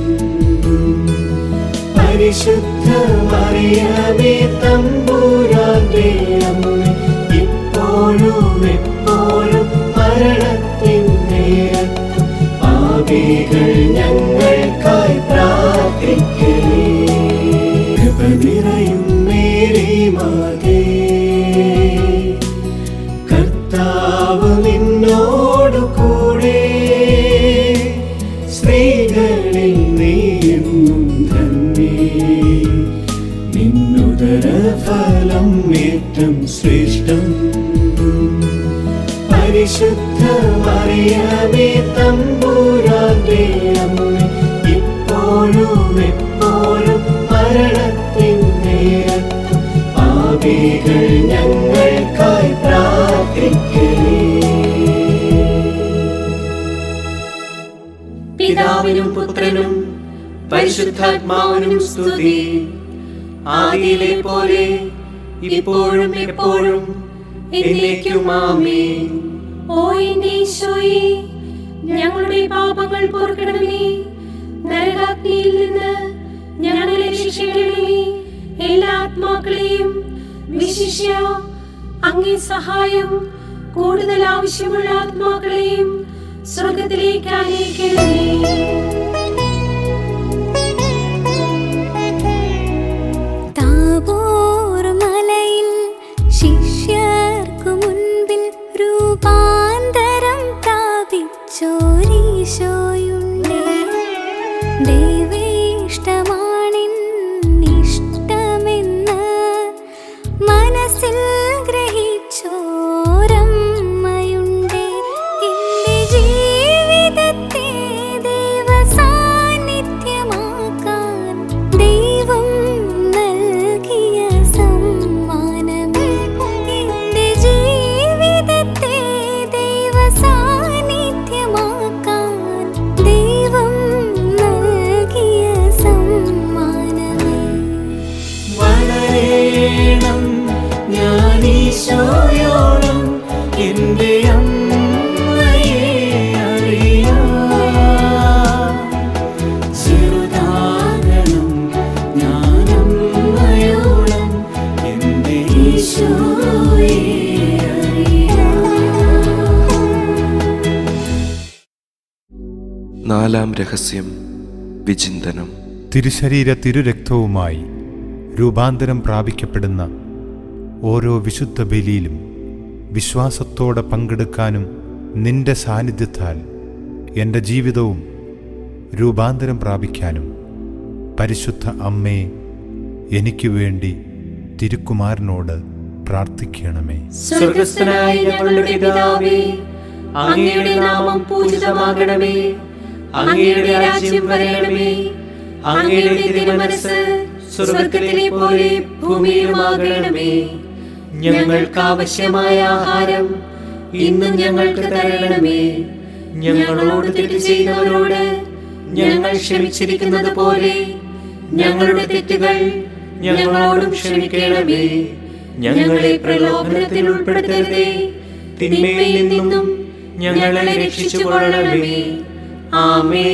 പരിശുദ്ധ മറിയമേ തമ്പൂരാന്റെ അമ്മ ഇപ്പോഴും എപ്പോഴും മരണത്തിൻ നേരത്തും പാപികൾ ഞങ്ങൾക്കായി പ്രാർത്ഥിക്കലേ കൃപ നിറയും മേരി മാതേ കർത്താവ് നിന്നോടു കൂടെ സ്ത്രീകളിൽ നീയെന്നും ധന്യേ നിന്നുദര ഫലം ഏറ്റം ശ്രേഷ്ഠം പരിശുദ്ധ മറിയമേ തമ്പൂരാന്റെ അമ്മ ഇപ്പോഴും എപ്പോഴും മരണത്തിൻ നേരത്തും പാപികൾ ഞങ്ങൾക്കായി പ്രാർത്ഥിക്കലേ പിതാവിനും പുത്രനും പരിശുദ്ധാത്മാവിനും സ്തുതി ആദിയിലെ പോലെ ഇപ്പോഴും എപ്പോഴും എന്നേക്കും ആമേൻ ഓ എന്റെ ഈശോയെ ഞങ്ങളുടെ പാപങ്ങൾ പൊറുക്കണമേ നരകാഗ്നിയിൽ നിന്ന് ഞങ്ങളെ രക്ഷിക്കണമേ എല്ലാ ആത്മാക്കളെയും വിശിഷ്യ അങ്ങേ സഹായം കൂടുതൽ ആവശ്യമുള്ള ആത്മാക്കളെയും സ്വർഗത്തിലേക്ക് അനയിക്കണമേ താബോർ മലയിൽ ശിഷ്യർക്കു മുൻപിൽ രൂപാന്തരം പ്രാപിച്ചോരീശോയുണ്ടേ ദൈവേഷ്ടമാണിഷ്ടമെന്ന് മനസ്സിൽ ഗ്രഹിച്ചോരമ്മയുണ്ടേ എന്റെ ജീവിതത്തെ ദൈവസാന്നിധ്യമാക്കാൻ ദൈവം നൽകിയ സമ്മാനമേ എന്റെ ജീവിതത്തെ ദൈവസാന്നിധ്യമാക്കാൻ ദൈവം നൽകിയ സമ്മാനമേ വളരേണം ഞാനീശോയോളം എൻ്റെ അമ്മയെ അറിയാം ചെറുതാകണം ഞാനമ്മയോളം എൻ്റെ ഈശോയെ അറിയാം നാലാം രഹസ്യം വിചിന്തനം തിരുശരീര തിരുരക്തവുമായി രൂപാന്തരം പ്രാപിക്കപ്പെടുന്ന ഓരോ വിശുദ്ധ ബലിയിലും വിശ്വാസത്തോടെ പങ്കെടുക്കാനും നിന്റെ സാന്നിധ്യത്താൽ എൻ്റെ ജീവിതവും രൂപാന്തരം പ്രാപിക്കാനും പരിശുദ്ധ അമ്മേ എനിക്ക് വേണ്ടി തിരുക്കുമാരനോട് പ്രാർത്ഥിക്കണമേ സ്വർഗസ്ഥനായ ഞങ്ങളുടെ പിതാവേ അങ്ങയുടെ നാമം പൂജിതമാകണമേ അങ്ങയുടെ രാജ്യം വരണമേ അങ്ങയുടെ തിരുമനസ് സ്വർഗത്തിലെ പോലെ ഭൂമിയിലുമാകണമേ ഞങ്ങൾക്ക് ആവശ്യമായ ആഹാരം ഇന്നും ഞങ്ങൾക്ക് തരണമേ ഞങ്ങളോട് തെറ്റ് ചെയ്തവരോട് ഞങ്ങൾ ക്ഷമിച്ചിരിക്കുന്നത് പോലെ ഞങ്ങളുടെ തെറ്റുകൾ ഞങ്ങളോടും ക്ഷമിക്കണമേ ഞങ്ങളെ പ്രലോഭനത്തിൽ ഉൾപ്പെടുത്തരുതേ തിന്മയിൽ നിന്നും ഞങ്ങളെ രക്ഷിച്ചു കൊള്ളണമേ ആമേ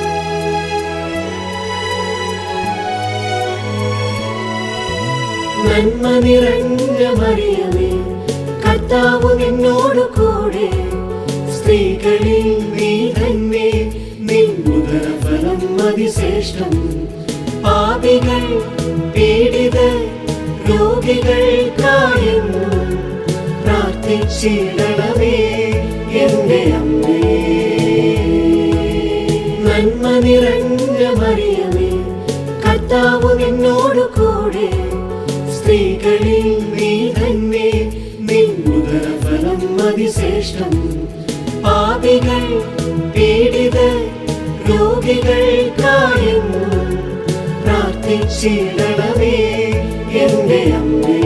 നന്മ നിറഞ്ഞ മറിയമേ കർത്താവ് നിന്നോട് കൂടെ സ്ത്രീകളിൽ നീ തന്നെ നിന്നുദരഫലം അതിശ്രേഷ്ഠം പാപികൾ പീഡിത രോഗികൾക്കായെന്നും പ്രാർത്ഥിച്ചിടണമേ എന്റെ അമ്മേ നന്മ നിറഞ്ഞ മറിയമേ കർത്താവ് നിന്നോട് കൂടെ സ്ത്രീകളിൽ നീ തന്നെ നിന്നുദരഫലം അതിശ്രേഷ്ഠം പാപികൾ പീഡിത രോഗികൾക്കായെന്നും പ്രാർത്ഥിച്ചിടണമേ എന്റെ അമ്മേ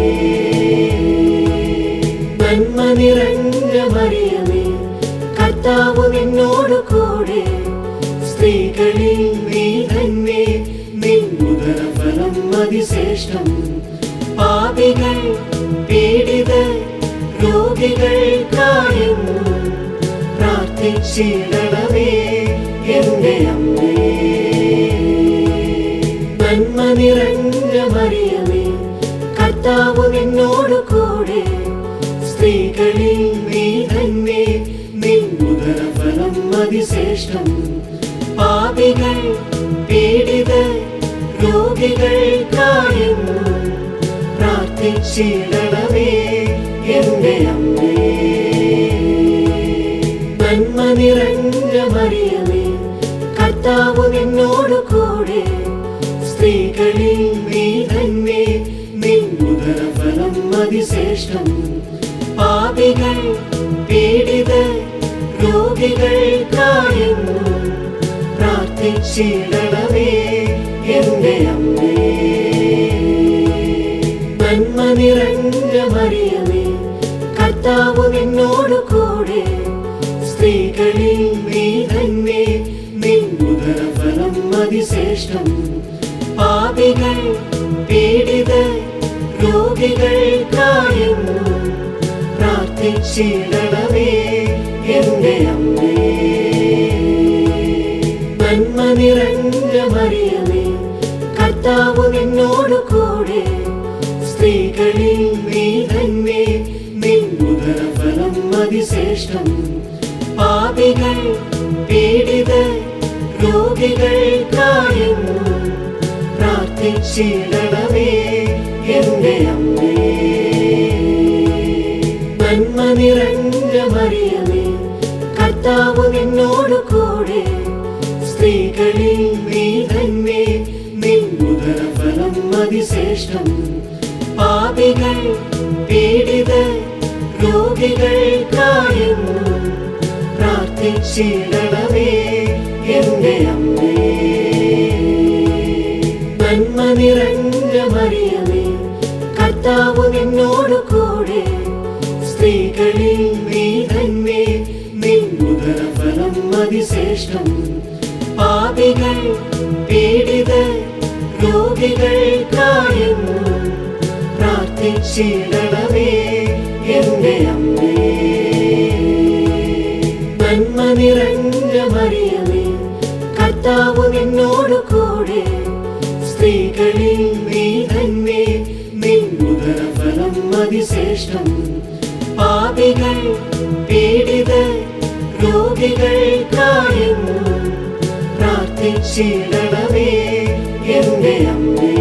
നന്മ നിറഞ്ഞ മറിയമേ കർത്താവ് നിന്നോട് കൂടെ സ്ത്രീകളിൽ നീ തന്നെ നിന്നുദരഫലം അതിശ്രേഷ്ഠം പാപികൾ പീഡിത രോഗികൾക്കായെന്നും പ്രാർത്ഥിച്ചിടണമേ എന്റെ അമ്മേ നന്മ നിറഞ്ഞ മറിയമേ കർത്താവ് നിന്നോട് കൂടെ സ്ത്രീകളിൽ നീ തന്നെ നിന്നുദരഫലം അതിശ്രേഷ്ഠം പാപികൾ പീഡിത രോഗികൾക്കായെന്നും പ്രാർത്ഥിച്ചിടണമേ എന്റെ അമ്മേ നന്മ നിറഞ്ഞ മറിയമേ കർത്താവ് നിന്നോട് കൂടെ സ്ത്രീകളിൽ നീ തന്നെ നിന്നുദരഫലം അതിശ്രേഷ്ഠം പാപികൾ പീഡിത രോഗികൾക്കായെന്നും പ്രാർത്ഥിച്ചിടണമേ എന്റെ അമ്മേ നന്മ നിറഞ്ഞ മറിയമേ കർത്താവ് നിന്നോട് കൂടെ സ്ത്രീകളിൽ നീ തന്നെ നിന്നുദരഫലം അതിശ്രേഷ്ഠം പാപികൾ പീഡിത രോഗികൾക്കായെന്നും പ്രാർത്ഥിച്ചിടണമേ എന്റെ അമ്മേ നന്മ നിറഞ്ഞ മറിയമേ കർത്താവ് നിന്നോട് കൂടെ സ്ത്രീകളിൽ നീ തന്നെ നിന്നുദരഫലം അതിശ്രേഷ്ഠം പാപികൾ പീഡിത രോഗികൾക്കായെന്നും പ്രാർത്ഥിച്ചിടണമേ എന്റെ അമ്മേ നന്മ നിറഞ്ഞ മറിയമേ കർത്താവ് നിന്നോട് കൂടെ സ്ത്രീകളിൽ നീ തന്നെ നിന്നുദരഫലം അതിശ്രേഷ്ഠം പാപികൾ പീഡിത രോഗികൾക്കായെന്നും പ്രാർത്ഥിച്ചിടണമേ എന്റെ അമ്മേ നന്മ നിറഞ്ഞ മറിയമേ കർത്താവ് നിന്നോട് കൂടെ സ്ത്രീകളിൽ നീ തന്നെ നിന്നുദരഫലം അതിശ്രേഷ്ഠം പാപികൾ പീഡിത രോഗികൾക്കായെന്നും പ്രാർത്ഥിച്ചിടണമേ എന്റെ അമ്മേ നന്മ നിറഞ്ഞ മറിയമേ കർത്താവ് നിന്നോട് കൂടെ സ്ത്രീകളിൽ നീ തന്നെ നിന്നുദരഫലം അതിശ്രേഷ്ഠം പാപികൾ പീഡിത രോഗികൾക്കായെന്നും പ്രാർത്ഥിച്ചിടണമേ എന്റെ അമ്മേ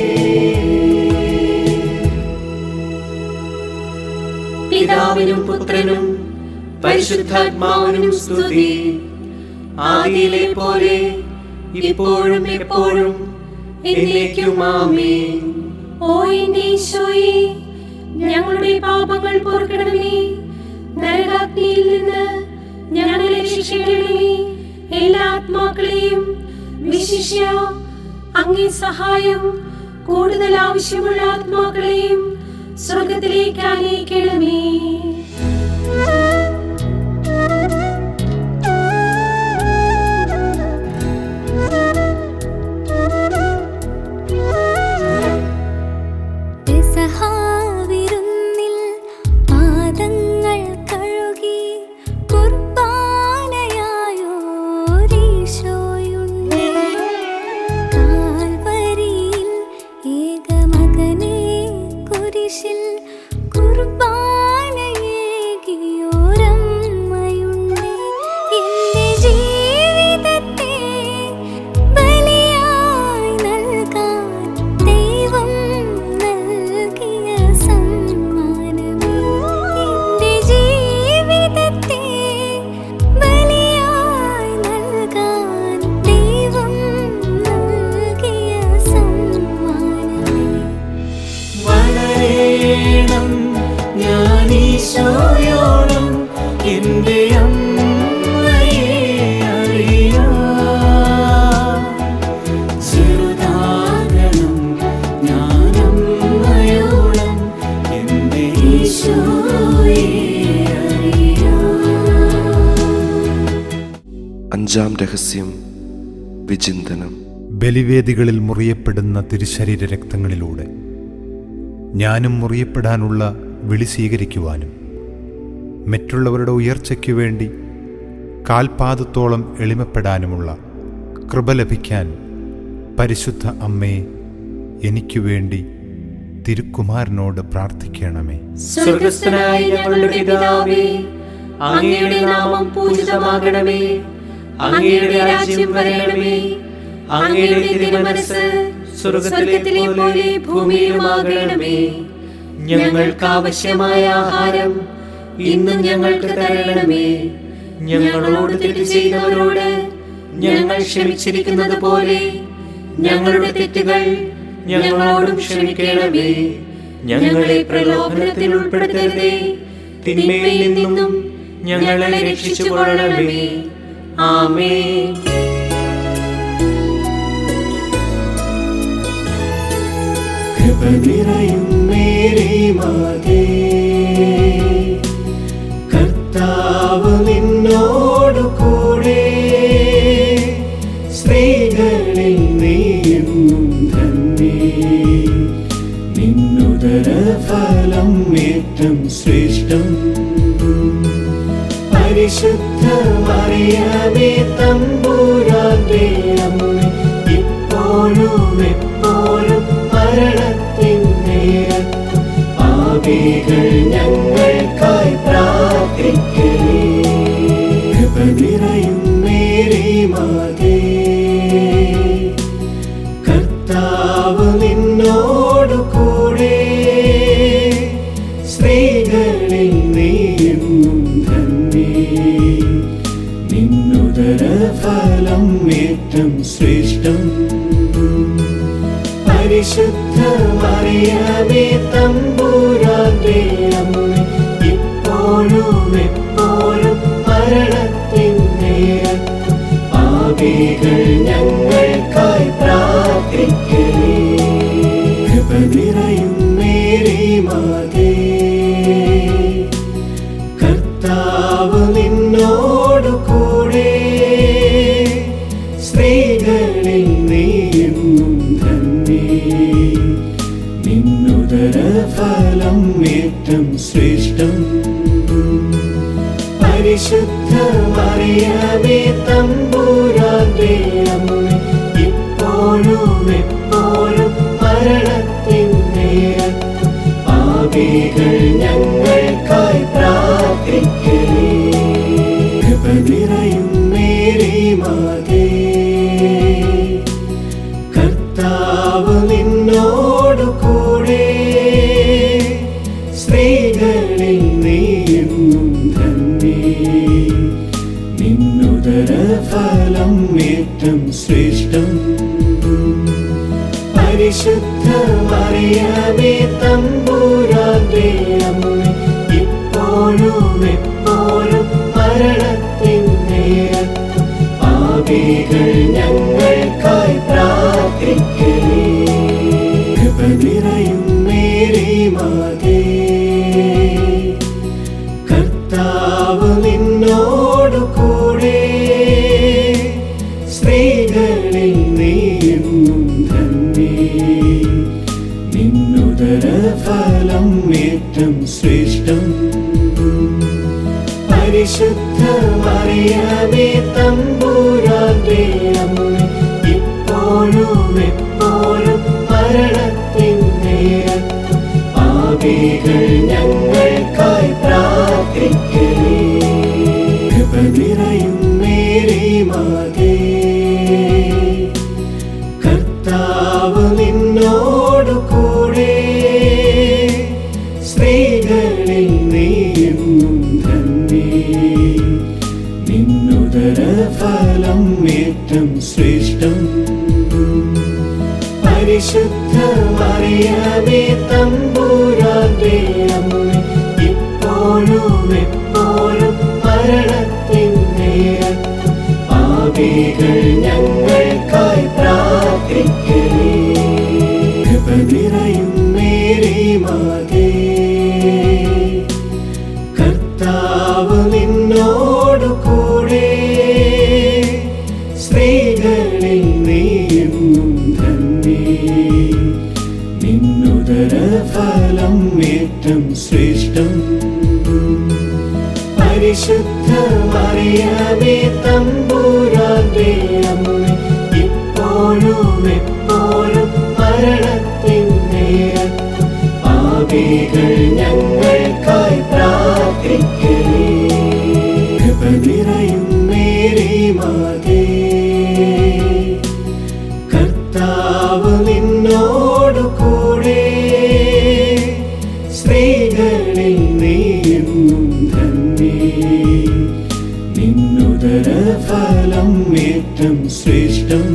പിതാവിനും പുത്രനും പരിശുദ്ധാത്മാവിനും സ്തുതി ആദിയിലെ പോലെ ഇപ്പോഴും എപ്പോഴും എന്നേക്കും ആമേൻ ഓ എന്റെ ഈശോയെ ഞങ്ങളുടെ പാപങ്ങൾ പൊറുക്കണമേ നരകാഗ്നിയിൽ നിന്ന് ഞങ്ങളെ രക്ഷിക്കണമേ എല്ലാ ആത്മാക്കളെയും വിശിഷ്യ അങ്ങേ സഹായം കൂടുതൽ ആവശ്യമുള്ള ആത്മാക്കളെയും സ്വർഗത്തിലേക്ക് ആനയിക്കണമേ പെസഹാവിരുന്നിൻ അഞ്ചാം രഹസ്യം വിചിന്തനം ബലിവേദികളിൽ മുറിയപ്പെടുന്ന തിരുശരീര രക്തങ്ങളിലൂടെ ഞാനും മുറിയപ്പെടാനുള്ള വിളി സ്വീകരിക്കുവാനും മറ്റുള്ളവരുടെ ഉയർച്ചയ്ക്കു വേണ്ടി കാൽപാദത്തോളം എളിമപ്പെടാനുമുള്ള കൃപ ലഭിക്കാൻ പരിശുദ്ധ അമ്മേ എനിക്കു വേണ്ടി തിരുക്കുമാരനോട് പ്രാർത്ഥിക്കണമേ സ്വർഗസ്ഥനായ ഞങ്ങളുടെ പിതാവേ അങ്ങയുടെ നാമം പൂജിതമാകണമേ അങ്ങയുടെ രാജ്യം വരണമേ അങ്ങയുടെ തിരുമനസ് സ്വർഗത്തിലെ പോലെ ഭൂമിയിലുമാകണമേ ഞങ്ങൾക്ക് ആവശ്യമായ ആഹാരം ഇന്നും ഞങ്ങൾക്ക് തരണമേ ഞങ്ങളോട് തെറ്റ് ചെയ്തവരോട് ഞങ്ങൾ ക്ഷമിച്ചിരിക്കുന്നത് പോലെ ഞങ്ങളുടെ തെറ്റുകൾ ഞങ്ങളോടും ക്ഷമിക്കണമേ ഞങ്ങളെ പ്രലോഭനത്തിൽ ഉൾപ്പെടുത്തരുതേ തിന്മയിൽ നിന്നും ഞങ്ങളെ രക്ഷിച്ചു കൊള്ളണമേ ആമേ കൃപ നിറയും മേരി മാതേ കർത്താവ് നിന്നോടു കൂടെ സ്ത്രീകളിൽ നീയെന്നും ധന്യേ നിന്നുദര ഫലം ഏറ്റം ശ്രേഷ്ഠം പരിശുദ്ധ മറിയമേ തമ്പൂരാന്റെ അമ്മ ഇപ്പോഴും എപ്പോഴും മരണത്തിൻ നേരത്തും പാപികൾ ഞങ്ങൾക്കായി പ്രാർത്ഥിക്കലേ കൃപ നിറയും മേരി മാതേ കർത്താവ് നിന്നോടു കൂടെ സ്ത്രീകളിൽ നീയെന്നും ധന്യേ നിന്നുദര ഫലം ഏറ്റം ശ്രേഷ്ഠം പരിശുദ്ധ മറിയമേ തമ്പൂരാന്റെ അമ്മ ഇപ്പോഴും എപ്പോഴും മരണത്തിൻ നേരത്തും പാപികൾ ഞങ്ങൾക്കായി പ്രാർത്ഥിക്കലേ കൃപ നിറയും മേരി മാതേ കർത്താവ് നിന്നോടു കൂടെ സ്ത്രീകളിൽ നീയെന്നും ധന്യേ നിന്നുദര ഫലം ഏറ്റം ശ്രേഷ്ഠം പരിശുദ്ധ മറിയമേ തമ്പൂരാന്റെ അമ്മ ഇപ്പോഴും എപ്പോഴും മരണത്തിൻ നേരത്തും പാപികൾ ഞങ്ങൾക്കായി പ്രാർത്ഥിക്കലേ കൃപ നിറയും മേരി മാതേ കർത്താവ് നിന്നോടു കൂടെ സ്ത്രീകളിൽ നീയെന്നും ധന്യേ നിന്നുദര ഫലം ഏറ്റം ശ്രേഷ്ഠം പരിശുദ്ധ മറിയമേ തമ്പൂരാന്റെ അമ്മ ഇപ്പോഴും എപ്പോഴും മരണത്തിൻ നേരത്തും പാപികൾ ഞങ്ങൾക്കായി പ്രാർത്ഥിക്കലേ കൃപ നിറയും മേരി മാതേ കർത്താവ് നിന്നോടു കൂടെ സ്ത്രീകളിൽ നീയെന്നും ധന്യേ നിന്നുദര ഫലം ഏറ്റം ശ്രേഷ്ഠം പരിശുദ്ധ മറിയമേ തമ്പൂരാന്റെ അമ്മ ഇപ്പോഴും എപ്പോഴും മരണത്തിൻ നേരത്തും പാപികൾ ഞങ്ങൾക്കായി പ്രാർത്ഥിക്കലേ കൃപ നിറയും മേരി മാതേ കർത്താവ് നിന്നോടു കൂടെ സ്ത്രീകളിൽ നീയെന്നും ധന്യേ നിന്നുദര ഫലം ഏറ്റം ശ്രേഷ്ഠം പരിശുദ്ധ മറിയമേ തമ്പൂരാന്റെ അമ്മ ഇപ്പോഴും എപ്പോഴും മരണത്തിൻ നേരത്തും പാപികൾ ഞങ്ങൾക്കായി പ്രാർത്ഥിക്കലേ കൃപ നിറയും മേരി മാതേ കർത്താവ് നിന്നോടു കൂടെ പരിശുദ്ധ മറിയമേ തമ്പുരാന്റെ അമ്മ ഇപ്പോഴും എപ്പോഴും മരണത്തിൻ നേരത്തും പാപികൾ ഞങ്ങൾക്കായി പ്രാർത്ഥിക്കേ കൃപ നിറയും മേരി മാതേ കർത്താവ് നിന്നോടു കൂടെ സ്ത്രീകളിൽ നീയെന്നും ധന്യേ നിന്നുദര ഫലം ഏറ്റം ശ്രേഷ്ഠം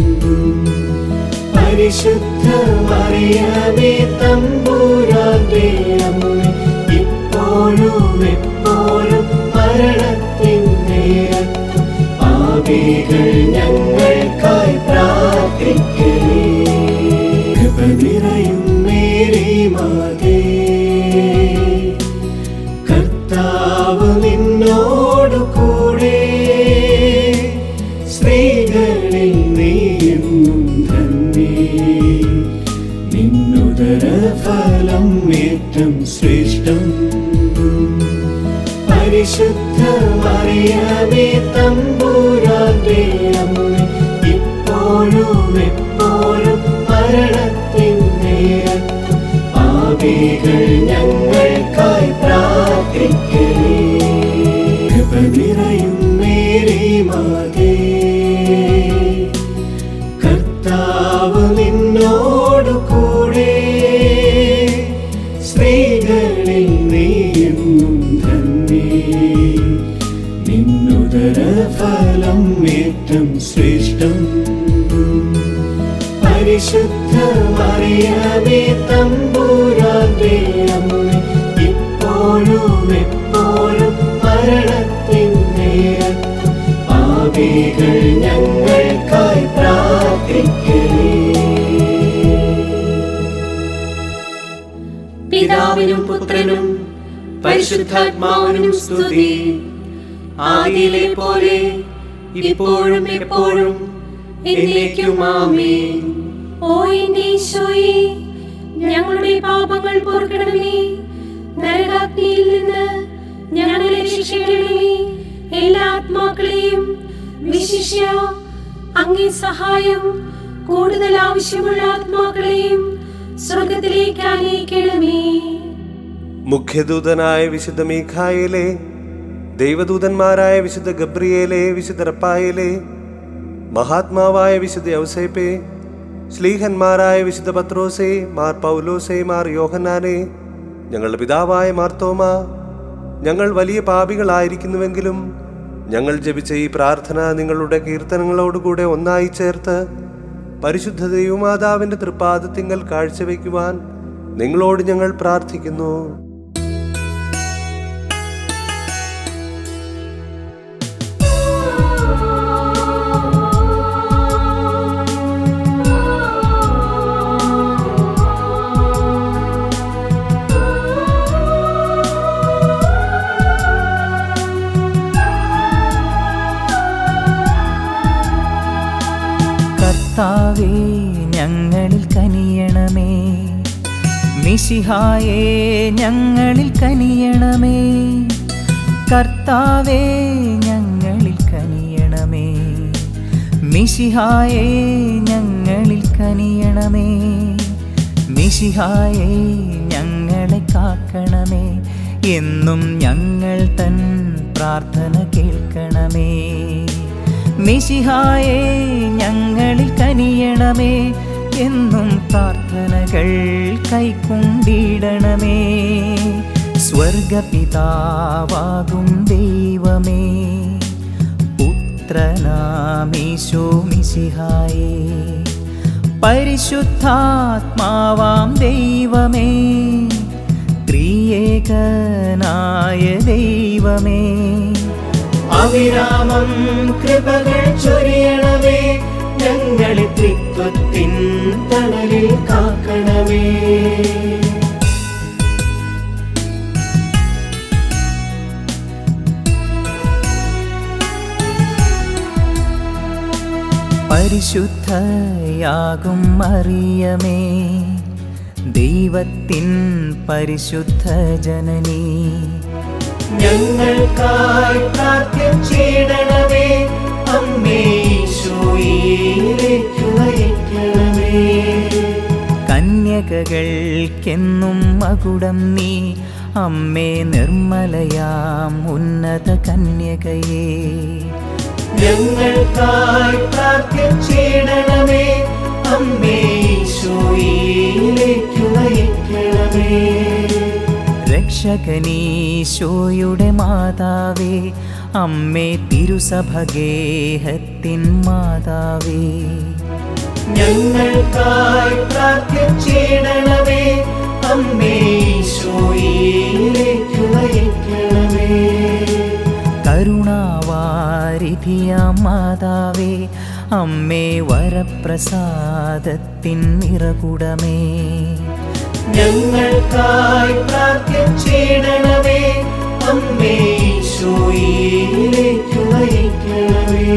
പരിശുദ്ധ മറിയമേ തമ്പുരാന്റെ അമ്മ ഇപ്പോഴും എപ്പോഴും മരണത്തിൻ നേരത്തും പാപികൾ ഞങ്ങൾക്കായി പ്രാർത്ഥിക്കേ കൃപ നിറയും മേരി മാതേ കർത്താവ് നിന്നോടു കൂടെ സ്ത്രീകളിൽ നീയെന്നും ധന്യേ നിന്നുദര ഫലം ഏറ്റം ശ്രേഷ്ഠം പരിശുദ്ധ മറിയമേ തമ്പുരാന്റെ അമ്മ ഇപ്പോഴും എപ്പോഴും മരണത്തിൻ നേരത്തും പാപികൾ ഞങ്ങൾക്കായി പ്രാർത്ഥിക്കേ കൃപ നിറയും മേരി മാതേ കർത്താവ് നിന്നോടു കൂടെ സ്ത്രീകളിൽ നീയെന്നും ധന്യേ നിന്നുദര ഫലം ഏറ്റം ശ്രേഷ്ഠം പരിശുദ്ധ മറിയമേ തമ്പുരാന്റെ അമ്മ ഇപ്പോഴും എപ്പോഴും മരണത്തിൻ നേരത്തും പാപികൾ ഞങ്ങൾക്കായി പ്രാർത്ഥിക്കേ പിതാവിനും പുത്രനും പരിശുദ്ധാത്മാവിനും സ്തുതി ആദിയിലെ പോലെ ഇപ്പോഴും എപ്പോഴും എന്നേക്കും ആമേൻ ഓ എന്റെ ഈശോയെ ഞങ്ങളുടെ പാപങ്ങൾ പൊറുക്കണമേ നരകാഗ്നിയിൽ നിന്ന് ഞങ്ങളെ രക്ഷിക്കണമേ എല്ലാ ആത്മാക്കളെയും വിശിഷ്യ അങ്ങേ സഹായം കൂടുതൽ ആവശ്യമുള്ള ആത്മാക്കളെയും സ്വർഗത്തിലേക്ക് ആനയിക്കണമേ മുഖ്യദൂതനായ വിശുദ്ധ മീഖായേലെ ദൈവദൂതന്മാരായ വിശുദ്ധ ഗബ്രിയേലെ വിശുദ്ധ റപ്പായേലെ മഹാത്മാവായ വിശുദ്ധ ഔസേപ്പെ ശ്ലീഹന്മാരായ വിശുദ്ധ പത്രോസെ മാർ പൗലോസെ മാർ യോഹന്നാനെ ഞങ്ങളുടെ പിതാവായ മാർത്തോമ ഞങ്ങൾ വലിയ പാപികളായിരിക്കുന്നുവെങ്കിലും ഞങ്ങൾ ജപിച്ച ഈ പ്രാർത്ഥന നിങ്ങളുടെ കീർത്തനങ്ങളോടുകൂടെ ഒന്നായി ചേർത്ത് പരിശുദ്ധ ദൈവമാതാവിൻ്റെ തൃപ്പാദത്തിങ്കൽ കാഴ്ചവെക്കുവാൻ നിങ്ങളോട് ഞങ്ങൾ പ്രാർത്ഥിക്കുന്നു കർത്താവേ ഞങ്ങളിൽ കനിയണമേ മിശിഹായേ ഞങ്ങളിൽ കനിയണമേ കർത്താവേ ഞങ്ങളിൽ കനിയണമേ മിശിഹായേ ഞങ്ങളിൽ കനിയണമേ മിശിഹായേ ഞങ്ങളെ കാക്കണമേ എന്നും ഞങ്ങൾ തൻ പ്രാർത്ഥന കേൾക്കണമേ മിശിഹായേ ഞങ്ങളിൽ കനിയണമേ എന്നും പ്രാർത്ഥനകൾ കൈക്കൊണ്ടിടണമേ സ്വർഗപിതാവാകും ദൈവമേ പുത്രനാമീശോ മിശിഹായേ പരിശുദ്ധാത്മാവാം ദൈവമേ ത്രിയേകനായ ദൈവമേ അവിരാമം കൃപകൾ ചൊരിയണമേ ഞങ്ങളെ ത്രിത്വത്തിൻ തണലിൽ കാക്കണമേ പരിശുദ്ധയാകും മറിയമേ ദൈവത്തിൻ പരിശുദ്ധ ജനനീ ഞങ്ങൾ ഞങ്ങൾക്കായി പ്രാർത്ഥിച്ചിടണമേ അമ്മേ ഈശോയിലേക്ക് നയിക്കണമേ കന്യകകൾക്കെന്നും മകുടം നീ അമ്മേ നിർമ്മലയാം ഉന്നത കന്യകയേ ഞങ്ങൾക്കായി പ്രാർത്ഥിച്ചിടണമേ അമ്മേ ഈശോയിലേക്ക് നയിക്കണമേ രക്ഷകനീശോയുടെ മാതാവേ അമ്മേ തിരുസഭഗേഹത്തിൻ മാതാവേ ഞങ്ങൾക്കായി പ്രാർത്ഥിച്ചിടണമേ അമ്മേ ഈശോയിലേക്ക് നയിക്കണമേ കരുണാവാരിധിയാം മാതാവേ അമ്മേ വരപ്രസാദത്തിൻ നിറകുടമേ ഞങ്ങൾക്കായി പ്രാർത്ഥിച്ചിടണമേ അമ്മേ ഈശോയിലേക്ക് നയിക്കണമേ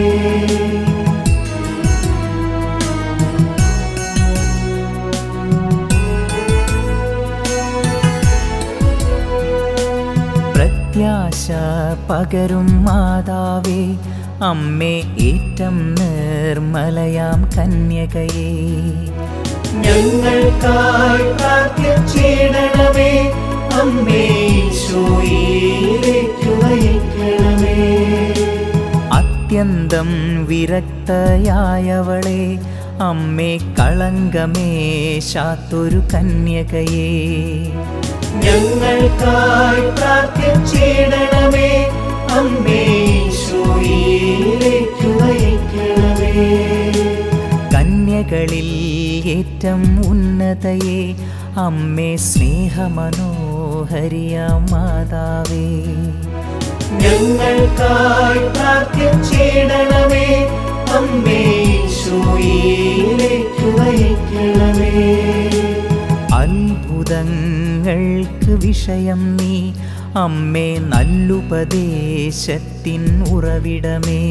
പ്രത്യാശ പകരും മാതാവേ അമ്മേ ഏറ്റം നിർമ്മലയാം കന്യകയേ ഞങ്ങൾക്കായി പ്രാർത്ഥിച്ചിടണമേ അമ്മേ ഈശോയിലേക്ക് നയിക്കണമേ അത്യന്തം വിരക്തയായവളെ അമ്മേ കളങ്കമേശാത്തൊരു കന്യകയേ ഞങ്ങൾക്കായി പ്രാർത്ഥിച്ചിടണമേ അമ്മേ ഈശോയിലേക്ക് നയിക്കണമേ കന്യകളിൽ ഏറ്റം ഉന്നതയെ അമ്മേ സ്നേഹമനോഹരിയാം മാതാവേ ഞങ്ങൾക്കായി പ്രാർത്ഥിച്ചിടണമേ അമ്മേ ഈശോയിലേക്ക് നയിക്കണമേ അത്ഭുതങ്ങൾക്ക് വിഷയം നീ അമ്മേ നല്ലുപദേശത്തിൻ ഉറവിടമേ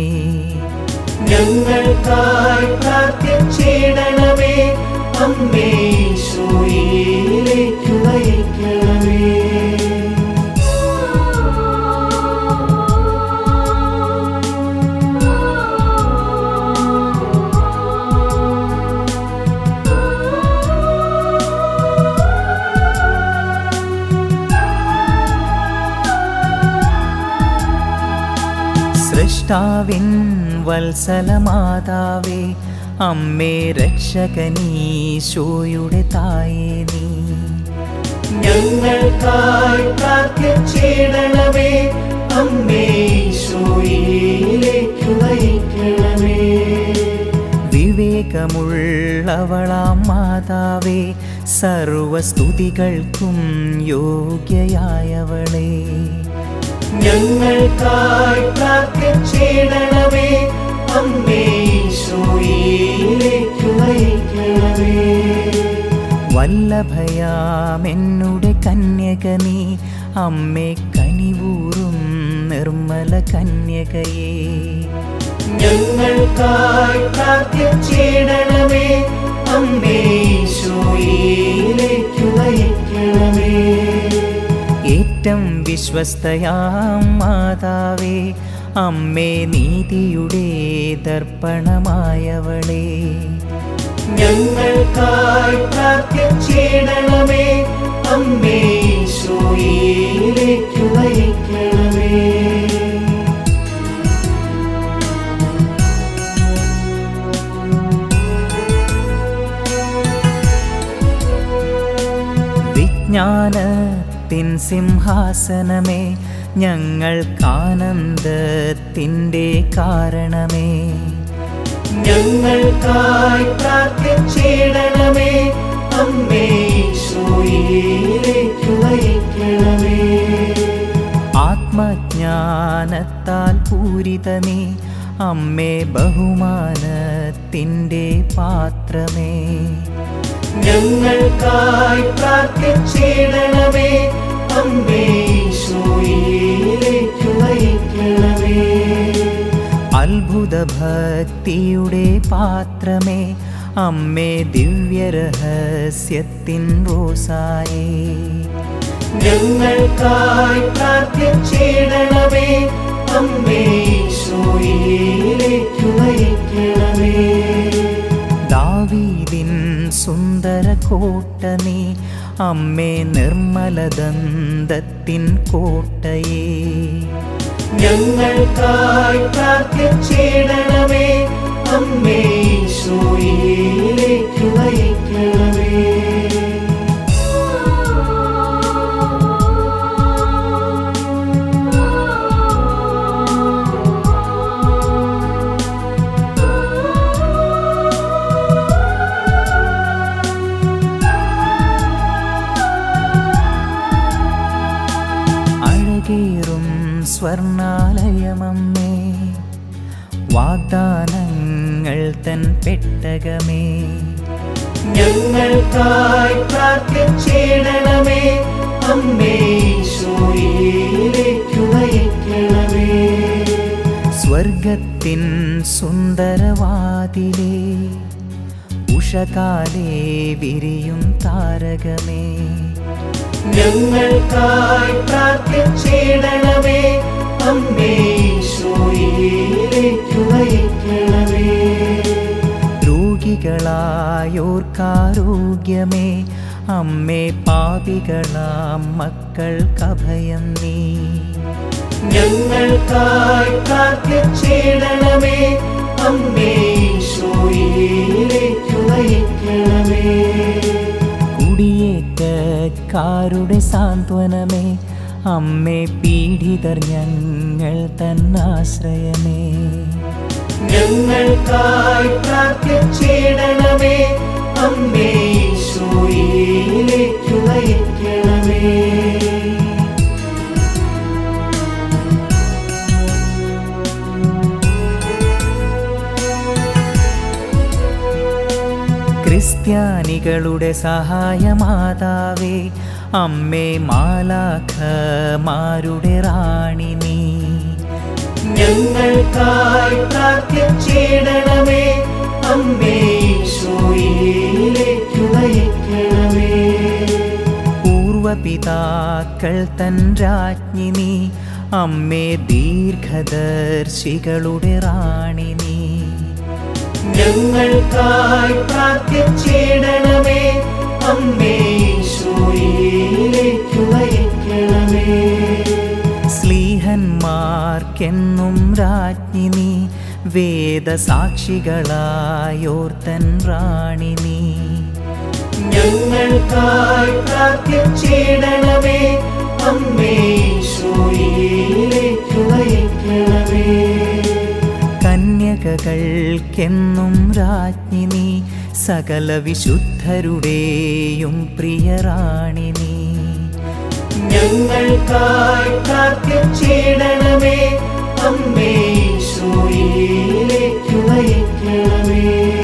ഞങ്ങൾക്കായി പ്രാർത്ഥിച്ചിടണമേ അമ്മേ ഈശോയിലേക്ക് നയിക്കണമേ സൃഷ്ടാവിൻ വത്സലമാതാവേ അമ്മേ രക്ഷകനീശോയുടെ തായേ നീ ഞങ്ങൾക്കായി പ്രാർത്ഥിച്ചിടണമേ അമ്മേ ഈശോയിലേക്ക് നയിക്കണമേ വിവേകമുള്ളവളാം മാതാവേ സർവസ്തുതികൾക്കും യോഗ്യയായവളേ ഞങ്ങൾക്കായി പ്രാർത്ഥിച്ചിടണമേ അമ്മേ ഈശോയിലേക്ക് നയിക്കണമേ വല്ലഭയാമെന്നുടെ കന്യക നീ അമ്മേ കനിവൂറും നിർമ്മല കന്യകയേ ഞങ്ങൾക്കായി പ്രാർത്ഥിച്ചിടണമേ അമ്മേ ഈശോയിലേക്ക് നയിക്കണമേ ഏറ്റം വിശ്വസ്തയാം മാതാവേ അമ്മേ നീതിയുടെ ദർപ്പണമായവളേ ഞങ്ങൾക്കായി പ്രാർത്ഥിച്ചിടണമേ അമ്മേ ഈശോയിലേക്ക് നയിക്കണമേ വിജ്ഞാനത്തിൻ സിംഹാസനമേ ഞങ്ങൾക്കാനന്ദത്തിൻ്റെ കാരണമേ ഞങ്ങൾക്കായി പ്രാർത്ഥിച്ചിടണമേ അമ്മേ ഈശോയിലേക്ക് നയിക്കണമേ ആത്മജ്ഞാനത്താൽ പൂരിതമേ അമ്മേ ബഹുമാനത്തിൻ്റെ പാത്രമേ ഞങ്ങൾക്കായി പ്രാർത്ഥിച്ചിടണമേ അമ്മേ ഈശോയിലേക്ക് നയിക്കണമേ അത്ഭുത ഭക്തിയുടെ പാത്രമേ അമ്മേ ദിവ്യരഹസ്യത്തിൻ റോസായേ ഞങ്ങൾക്കായി പ്രാർത്ഥിച്ചിടണമേ നയിക്കണമേ ദാവീദിൻ സുന്ദര കോട്ട നീ അമ്മേ നിർമ്മലദന്തത്തിൻ കോട്ടയേ ഞങ്ങൾക്കായി പ്രാർത്ഥിച്ചിടണമേ അമ്മേ ഈശോയിലേക്ക് നയിക്കണമേ അഴകേറും സ്വർണാലയമമ്മേ വാഗ്ദാനങ്ങൾ തൻ പെട്ടകമേ ഞങ്ങൾക്കായി പ്രാർത്ഥിച്ചിടണമേ അമ്മേ ഈശോയിലേക്ക് നയിക്കണമേ സ്വർഗത്തിൻ സുന്ദരവാതിലേ ഉഷകാലേ വിരിയും താരകമേ ഞങ്ങൾക്കായി പ്രാർത്ഥിച്ചിടണമേ അമ്മേ ഈശോയിലേക്ക് നയിക്കണമേ രോഗികളായോർക്കാരോഗ്യമേ അമ്മേ പാപികളാം മക്കൾക്കഭയം നീ ഞങ്ങൾക്കായി പ്രാർത്ഥിച്ചിടണമേ അമ്മേ ഈശോയിലേക്ക് നയിക്കണമേ കുടിയേറ്റക്കാരുടെ സാന്ത്വനമേ അമ്മേ പീഡിതർ ഞങ്ങൾ തന്നാശ്രയമേ ഞങ്ങൾക്കായി പ്രാർത്ഥിച്ചിടണമേ അമ്മേ ഈശോയിലേക്ക് നയിക്കണമേ ക്രിസ്ത്യാനികളുടെ സഹായമാതാവേ അമ്മേ മാലാഖമാരുടെ റാണി നീ ഞങ്ങൾക്കായി പ്രാർത്ഥിച്ചിടണമേ അമ്മേ ഈശോയിലേക്ക് നയിക്കണമേ പൂർവപിതാക്കൾ തൻ രാജ്ഞി നീ അമ്മേ ദീർഘദർശികളുടെ റാണി നീ ഞങ്ങൾക്കായി പ്രാർത്ഥിച്ചിടണമേ അമ്മേ ഈശോയിലേക്ക് നയിക്കണമേ സ്ലീഹന്മാർക്കെന്നും രാജ്ഞി നീ വേദസാക്ഷികളായോർത്തൻ റാണി നീ ഞങ്ങൾക്കായി പ്രാർത്ഥിച്ചിടണമേ അമ്മേ ഈശോയിലേക്ക് നയിക്കണമേ കന്യകകൾക്കെന്നും രാജ്ഞി നീ സകല വിശുദ്ധരുടെയും പ്രിയറാണി നീ ഞങ്ങൾക്കായി പ്രാർത്ഥിച്ചിടണമേ അമ്മേ ഈശോയിലേക്ക് നയിക്കണമേ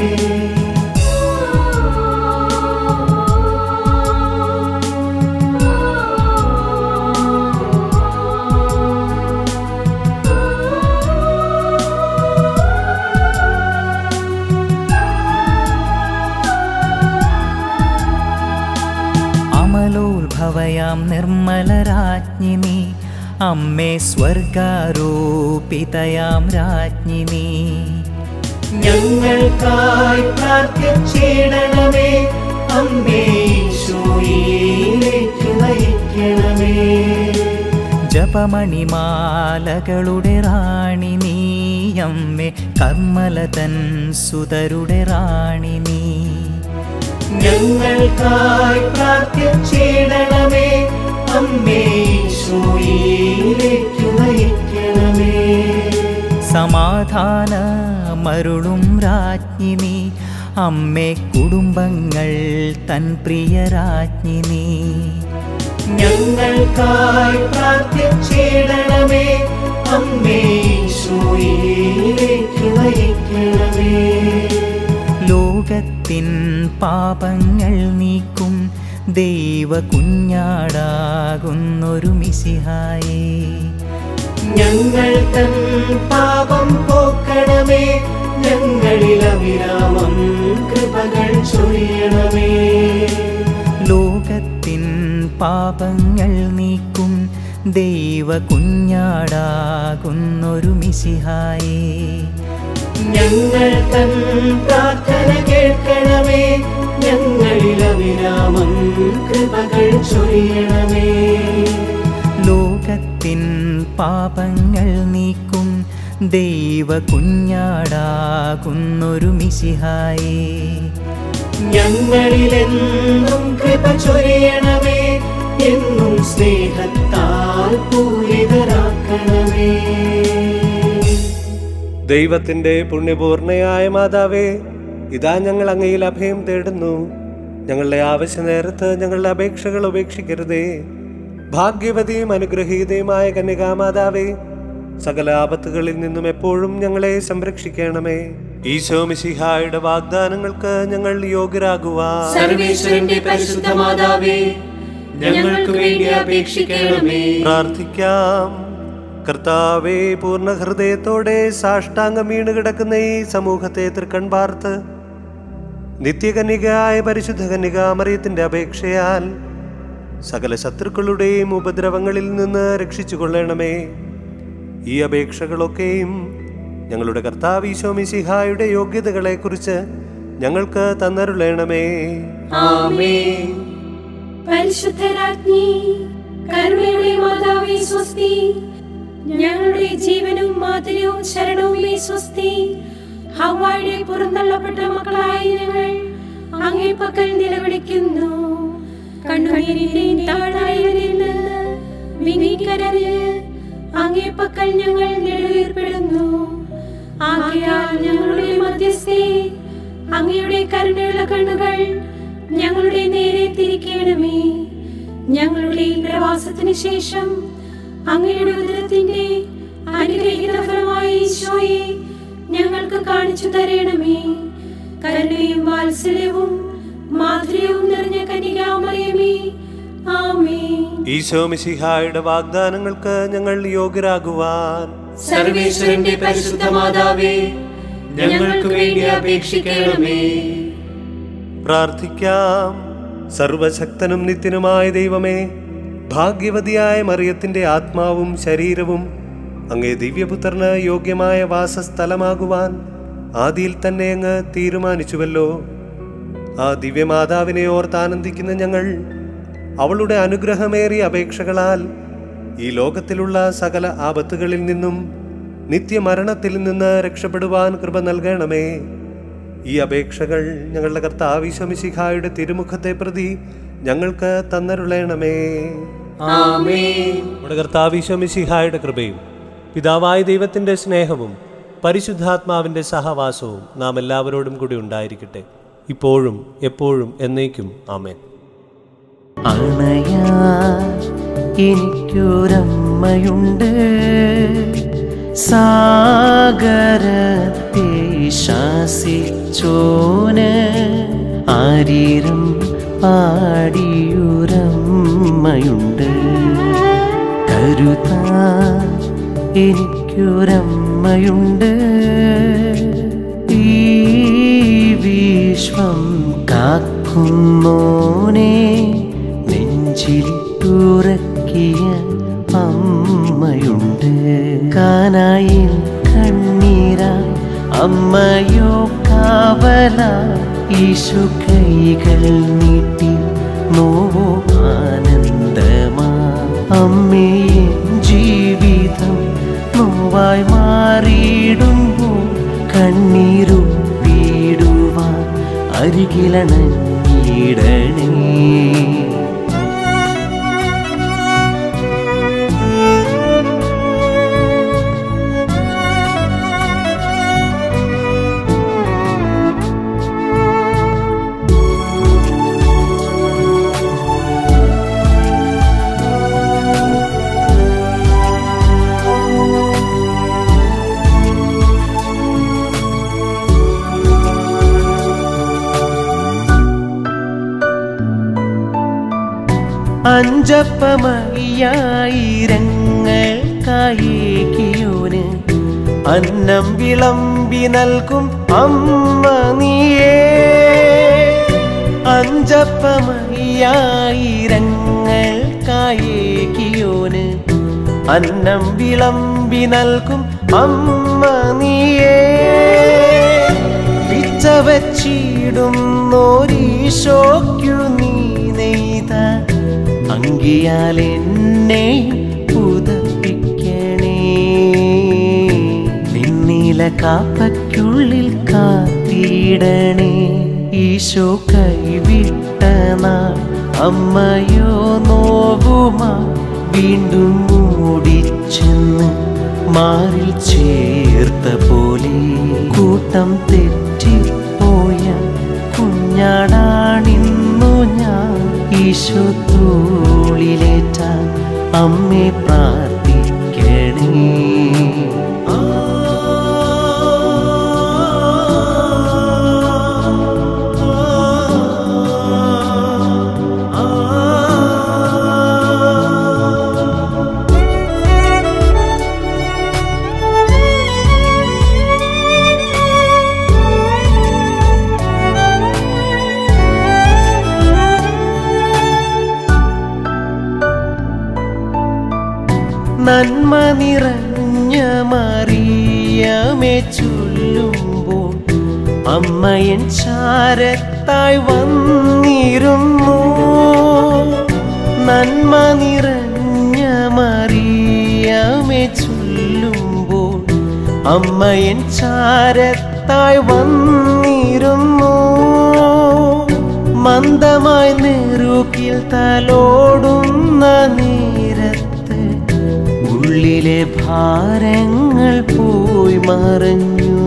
അമലോത്ഭവയാം നിർമ്മലരാജ്ഞി നീ അമ്മേ സ്വർഗാരോപിതയാം രാജ്ഞി നീ ഞങ്ങൾക്കായി പ്രാർത്ഥിച്ചിടണമേ അമ്മേ ഈശോയിലേക്ക് നയിക്കണമേ ജപമണിമാലകളുടെ റാണി നീ അമ്മേ കർമ്മലതൻ സുതരുടെ റാണി നീ ഞങ്ങൾക്കായി പ്രാർത്ഥിച്ചിടണമേ അമ്മേ ഈശോയിലേക്ക് നയിക്കണമേ സമാധാന മരുളും രാജ്ഞി നീ അമ്മേ കുടുംബങ്ങൾ തൻ പ്രിയ രാജ്ഞി നീ ഞങ്ങൾക്കായി പ്രാർത്ഥിച്ചിടണമേ അമ്മേ ഈശോയിലേക്ക് നയിക്കണമേ ലോകത്തിൻ പാപങ്ങൾ നീക്കും ദൈവ കുഞ്ഞാടാകുന്നൊരു മിസിഹായേ ഞങ്ങൾ തൻ പാപം പോക്കണമേ ഞങ്ങളിൽ അവിരാമം കൃപകൾ ചൊരിയണമേ ലോകത്തിൻ പാപങ്ങൾ നീക്കും ദൈവ കുഞ്ഞാടാകുന്നൊരു മിസിഹായേ ഞങ്ങൾ തൻ പ്രാർത്ഥന കേൾക്കണമേ ഞങ്ങളിൽ അവിരാമം കൃപകൾ ചൊരിയണമേ ലോകത്തിൻ പാപങ്ങൾ നീക്കും ദൈവ കുഞ്ഞാടാകുന്നൊരു മിശിഹായേ ഞങ്ങളിലെന്നും കൃപ ചൊരിയണമേ എന്നും സ്നേഹത്താൽ പൂരിതരാക്കണമേ ദൈവത്തിന്റെ പുണ്യപൂർണയായ മാതാവേ ഇതാ ഞങ്ങൾ അങ്ങയിൽ അഭയം തേടുന്നു ഞങ്ങളുടെ ആവശ്യ നേരത്ത് ഞങ്ങളുടെ അപേക്ഷകൾ ഉപേക്ഷിക്കരുതേ ഭാഗ്യവതിയും അനുഗ്രഹീതയുമായ കന്യകാമാതാവേ സകല ആപത്തുകളിൽ നിന്നും എപ്പോഴും ഞങ്ങളെ സംരക്ഷിക്കണമേ ഈശോ മിശിഹായുടെ വാഗ്ദാനങ്ങൾക്ക് ഞങ്ങൾ യോഗ്യരാകുവാൻ സർവേശ്വരന്റെ പരിശുദ്ധ മാതാവേ ഞങ്ങൾക്ക് വേണ്ടി അപേക്ഷിക്കണമേ പ്രാർത്ഥിക്കാം കർത്താവെ പൂർണ്ണ ഹൃദയത്തോടെ സാഷ്ടാംഗം വീണ് കിടക്കുന്ന ഈ സമൂഹത്തെ തൃക്കൺ പാർത്ത് നിത്യകന്യകയായ പരിശുദ്ധ കന്യകാമറിയത്തിന്റെ അപേക്ഷയാൽ സകല ശത്രുക്കളുടെയും ഉപദ്രവങ്ങളിൽ നിന്ന് രക്ഷിച്ചു കൊള്ളണമേ ഈ അപേക്ഷകളൊക്കെയും ഞങ്ങളുടെ കർത്താവ് ഈശോ മിശിഹായുടെ യോഗ്യതകളെക്കുറിച്ച് ഞങ്ങൾക്ക് തന്നരുളണമേ ആമേൻ പരിശുദ്ധരാജ്ഞി കരുണയുടെ മാതാവേ സ്വസ്തി ഞങ്ങളുടെ ജീവനും മാതിരിയും ശരണവുമേ സ്വസ്തി ഹവായുടെ പുറന്തള്ളപ്പെട്ട മക്കളായ ഞങ്ങൾ അങ്ങേ പക്കൽ നിലവിളിക്കുന്നു കണ്ണുനീരിന്റെയും താഴ്വരയിൽ നിന്ന് വിനീകരന് അങ്ങേ പക്കൽ ഞങ്ങൾ നെടുവീർപ്പെടുന്നു ആകയാൽ ഞങ്ങളുടെ മധ്യസ്ഥേ അങ്ങയുടെ കരുണയുള്ള കണ്ണുകൾ ഞങ്ങളുടെ നേരെ തിരിക്കണമേ ഞങ്ങളുടെ ഈ പ്രവാസത്തിന് ശേഷം അങ്ങയുടെ ഉദരത്തിന്റെ അനുഗ്രഹീത ഫലമായ ഈശോയെ ഞങ്ങൾക്ക് കാണിച്ചു തരണമേ കരുണയും വാത്സല്യവും മാധുര്യവും നിറഞ്ഞ കനികാമറിയമേ ആമേ ഈശോ മിശിഹായുടെ വാഗ്ദാനങ്ങൾക്ക് ഞങ്ങൾ യോഗ്യരാകുവാൻ സർവേശ്വരന്റെ പരിശുദ്ധ മാതാവേ ഞങ്ങൾക്ക് വേണ്ടി അപേക്ഷിക്കണമേ പ്രാർത്ഥിക്കാം സർവശക്തനും നിത്യനുമായ ദൈവമേ ഭാഗ്യവതിയായ മറിയത്തിന്റെ ആത്മാവും ശരീരവും അങ്ങേ ദിവ്യപുത്രന് യോഗ്യമായ വാസസ്ഥലമാകുവാൻ ആദിയിൽ തന്നെ അങ്ങ് തീരുമാനിച്ചുവല്ലോ ആ ദിവ്യമാതാവിനെ ഓർത്താനന്ദിക്കുന്ന ഞങ്ങൾ അവളുടെ അനുഗ്രഹമേറിയ അപേക്ഷകളാൽ ഈ ലോകത്തിലുള്ള സകല ആപത്തുകളിൽ നിന്നും നിത്യമരണത്തിൽ നിന്ന് രക്ഷപ്പെടുവാൻ കൃപ നൽകണമേ ഈ അപേക്ഷകൾ ഞങ്ങളുടെ കർത്താവിശ്വമിശിഖായുടെ തിരുമുഖത്തെ പ്രതി ഞങ്ങൾക്ക് തന്നരുളേണമേ ആമേൻ നമ്മുടെ കർത്താവിശ്വമിശിഹായുടെ കൃപയും പിതാവായ ദൈവത്തിന്റെ സ്നേഹവും പരിശുദ്ധാത്മാവിന്റെ സഹവാസവും നാം എല്ലാവരോടും കൂടി ഉണ്ടായിരിക്കട്ടെ ഇപ്പോഴും എപ്പോഴും എന്നേക്കും ആമേൻ അണയാ എനിക്കൊരമ്മയുണ്ട് സാഗരത്തെ ശാസിച്ചോന് ആരീരം പാടിയൊരമ്മയുണ്ട് കരുതാ എനിക്കൊരമ്മയുണ്ട് ഈ വിശ്വം കാക്കുന്നോനെ നെഞ്ചിൽ തുറക്കിയ അമ്മയുണ്ട് കാനായിൽ കണ്ണീരായി അമ്മയോ കാവല ഈശു കൈകൾ നീട്ടി നോവോ ആനന്ദമാ അമ്മയെ ജീവിതം നോവായി മാറിയിടുമ്പോൾ കണ്ണീരും വീടുവാൻ അരികിലണഞ്ഞിടണേ അഞ്ചപ്പമയ്യായിരങ്ങൾക്കായേക്കിയോന് അന്നം വിളമ്പി നൽകും അമ്മ നീയേ അഞ്ചപ്പമയ്യായിരങ്ങൾക്കായേക്കിയോന് അന്നം വിളമ്പി നൽകും അമ്മ നീയേ ചവച്ചിടുന്നോരീശോയ്ക്കു നീ നെയ്ത അങ്കിയാൽ എന്നെ പുതപ്പിക്കണേ നിന്നീല കാപ്പയ്ക്കുള്ളിൽ കാത്തിടണേ ഈശോ കൈവിട്ട നാൾ അമ്മയോ നോവുമാ വീണ്ടും മൂടിച്ചെന്ന് മാറിൽ ചേർത്ത പോലെ കൂട്ടം തെറ്റിപ്പോയ കുഞ്ഞാടാണിന്നു ഞാൻ ഈശോ തോളിലേറ്റാൻ അമ്മേ പ്രാർത്ഥിക്കണേ നന്മ നിറഞ്ഞ മറിയമേ ചൊല്ലുമ്പോൾ അമ്മയൻ ചാരത്തായി വന്നിരുന്നു നന്മ നിറഞ്ഞ മറിയമേ ചൊല്ലുമ്പോൾ അമ്മയൻ ചാരത്തായി വന്നിരുന്നു മന്ദമായി നെറുകിൽ തലോടുന്ന നേരത്ത് ഉള്ളിലെ ഭാരങ്ങൾ പോയി മറഞ്ഞു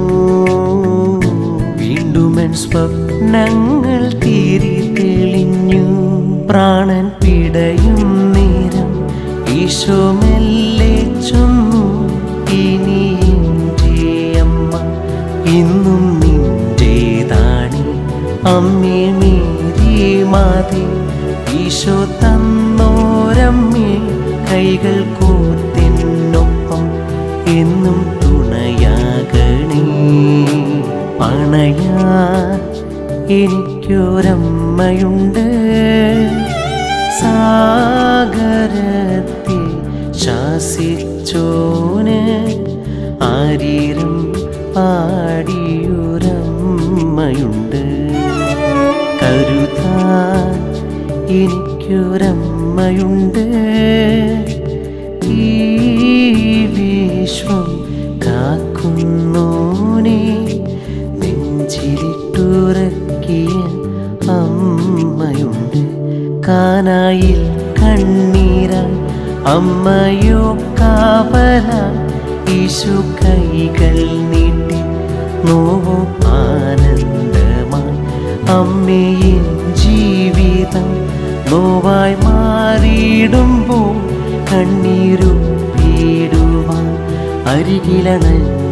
വീണ്ടും എൻ സ്വപ്നങ്ങൾ തീരി തെളിഞ്ഞു പ്രാണൻ പിടയും നേരം ഈശോ മെല്ലെ ചൊന്നു ഇനി എൻ്റെ അമ്മ ഇന്നും നിന്റേതാണ് അമ്മേ മേരി മാതി ഈശോ തന്നോരമ്മേ കൈകൾ കോർത്തെന്നൊപ്പം എന്നും തുണയാകണേ പണയാ എനിക്കൊരമ്മയുണ്ട് സാഗരത്തിൽ ശാസിച്ചോന് ആരീരം പാടിയൊരമ്മയുണ്ട് കരുതാൻ എനിക്കൊരമ്മയുണ്ട് ഈ വിശ്വം കാക്കുന്നോനെ നെഞ്ചിലിട്ടുറക്കിയ അമ്മയുണ്ട് കാനായിൽ കണ്ണീരാൻ അമ്മയോ കാവല ഈശു കൈകൾ നീട്ടി നോവോ ആനന്ദമായി അമ്മയും ജീവിതം നോവായി മാറിയിടുമ്പോൾ കണ്ണീരു വീടുവാൻ അരികിലണഞ്ഞ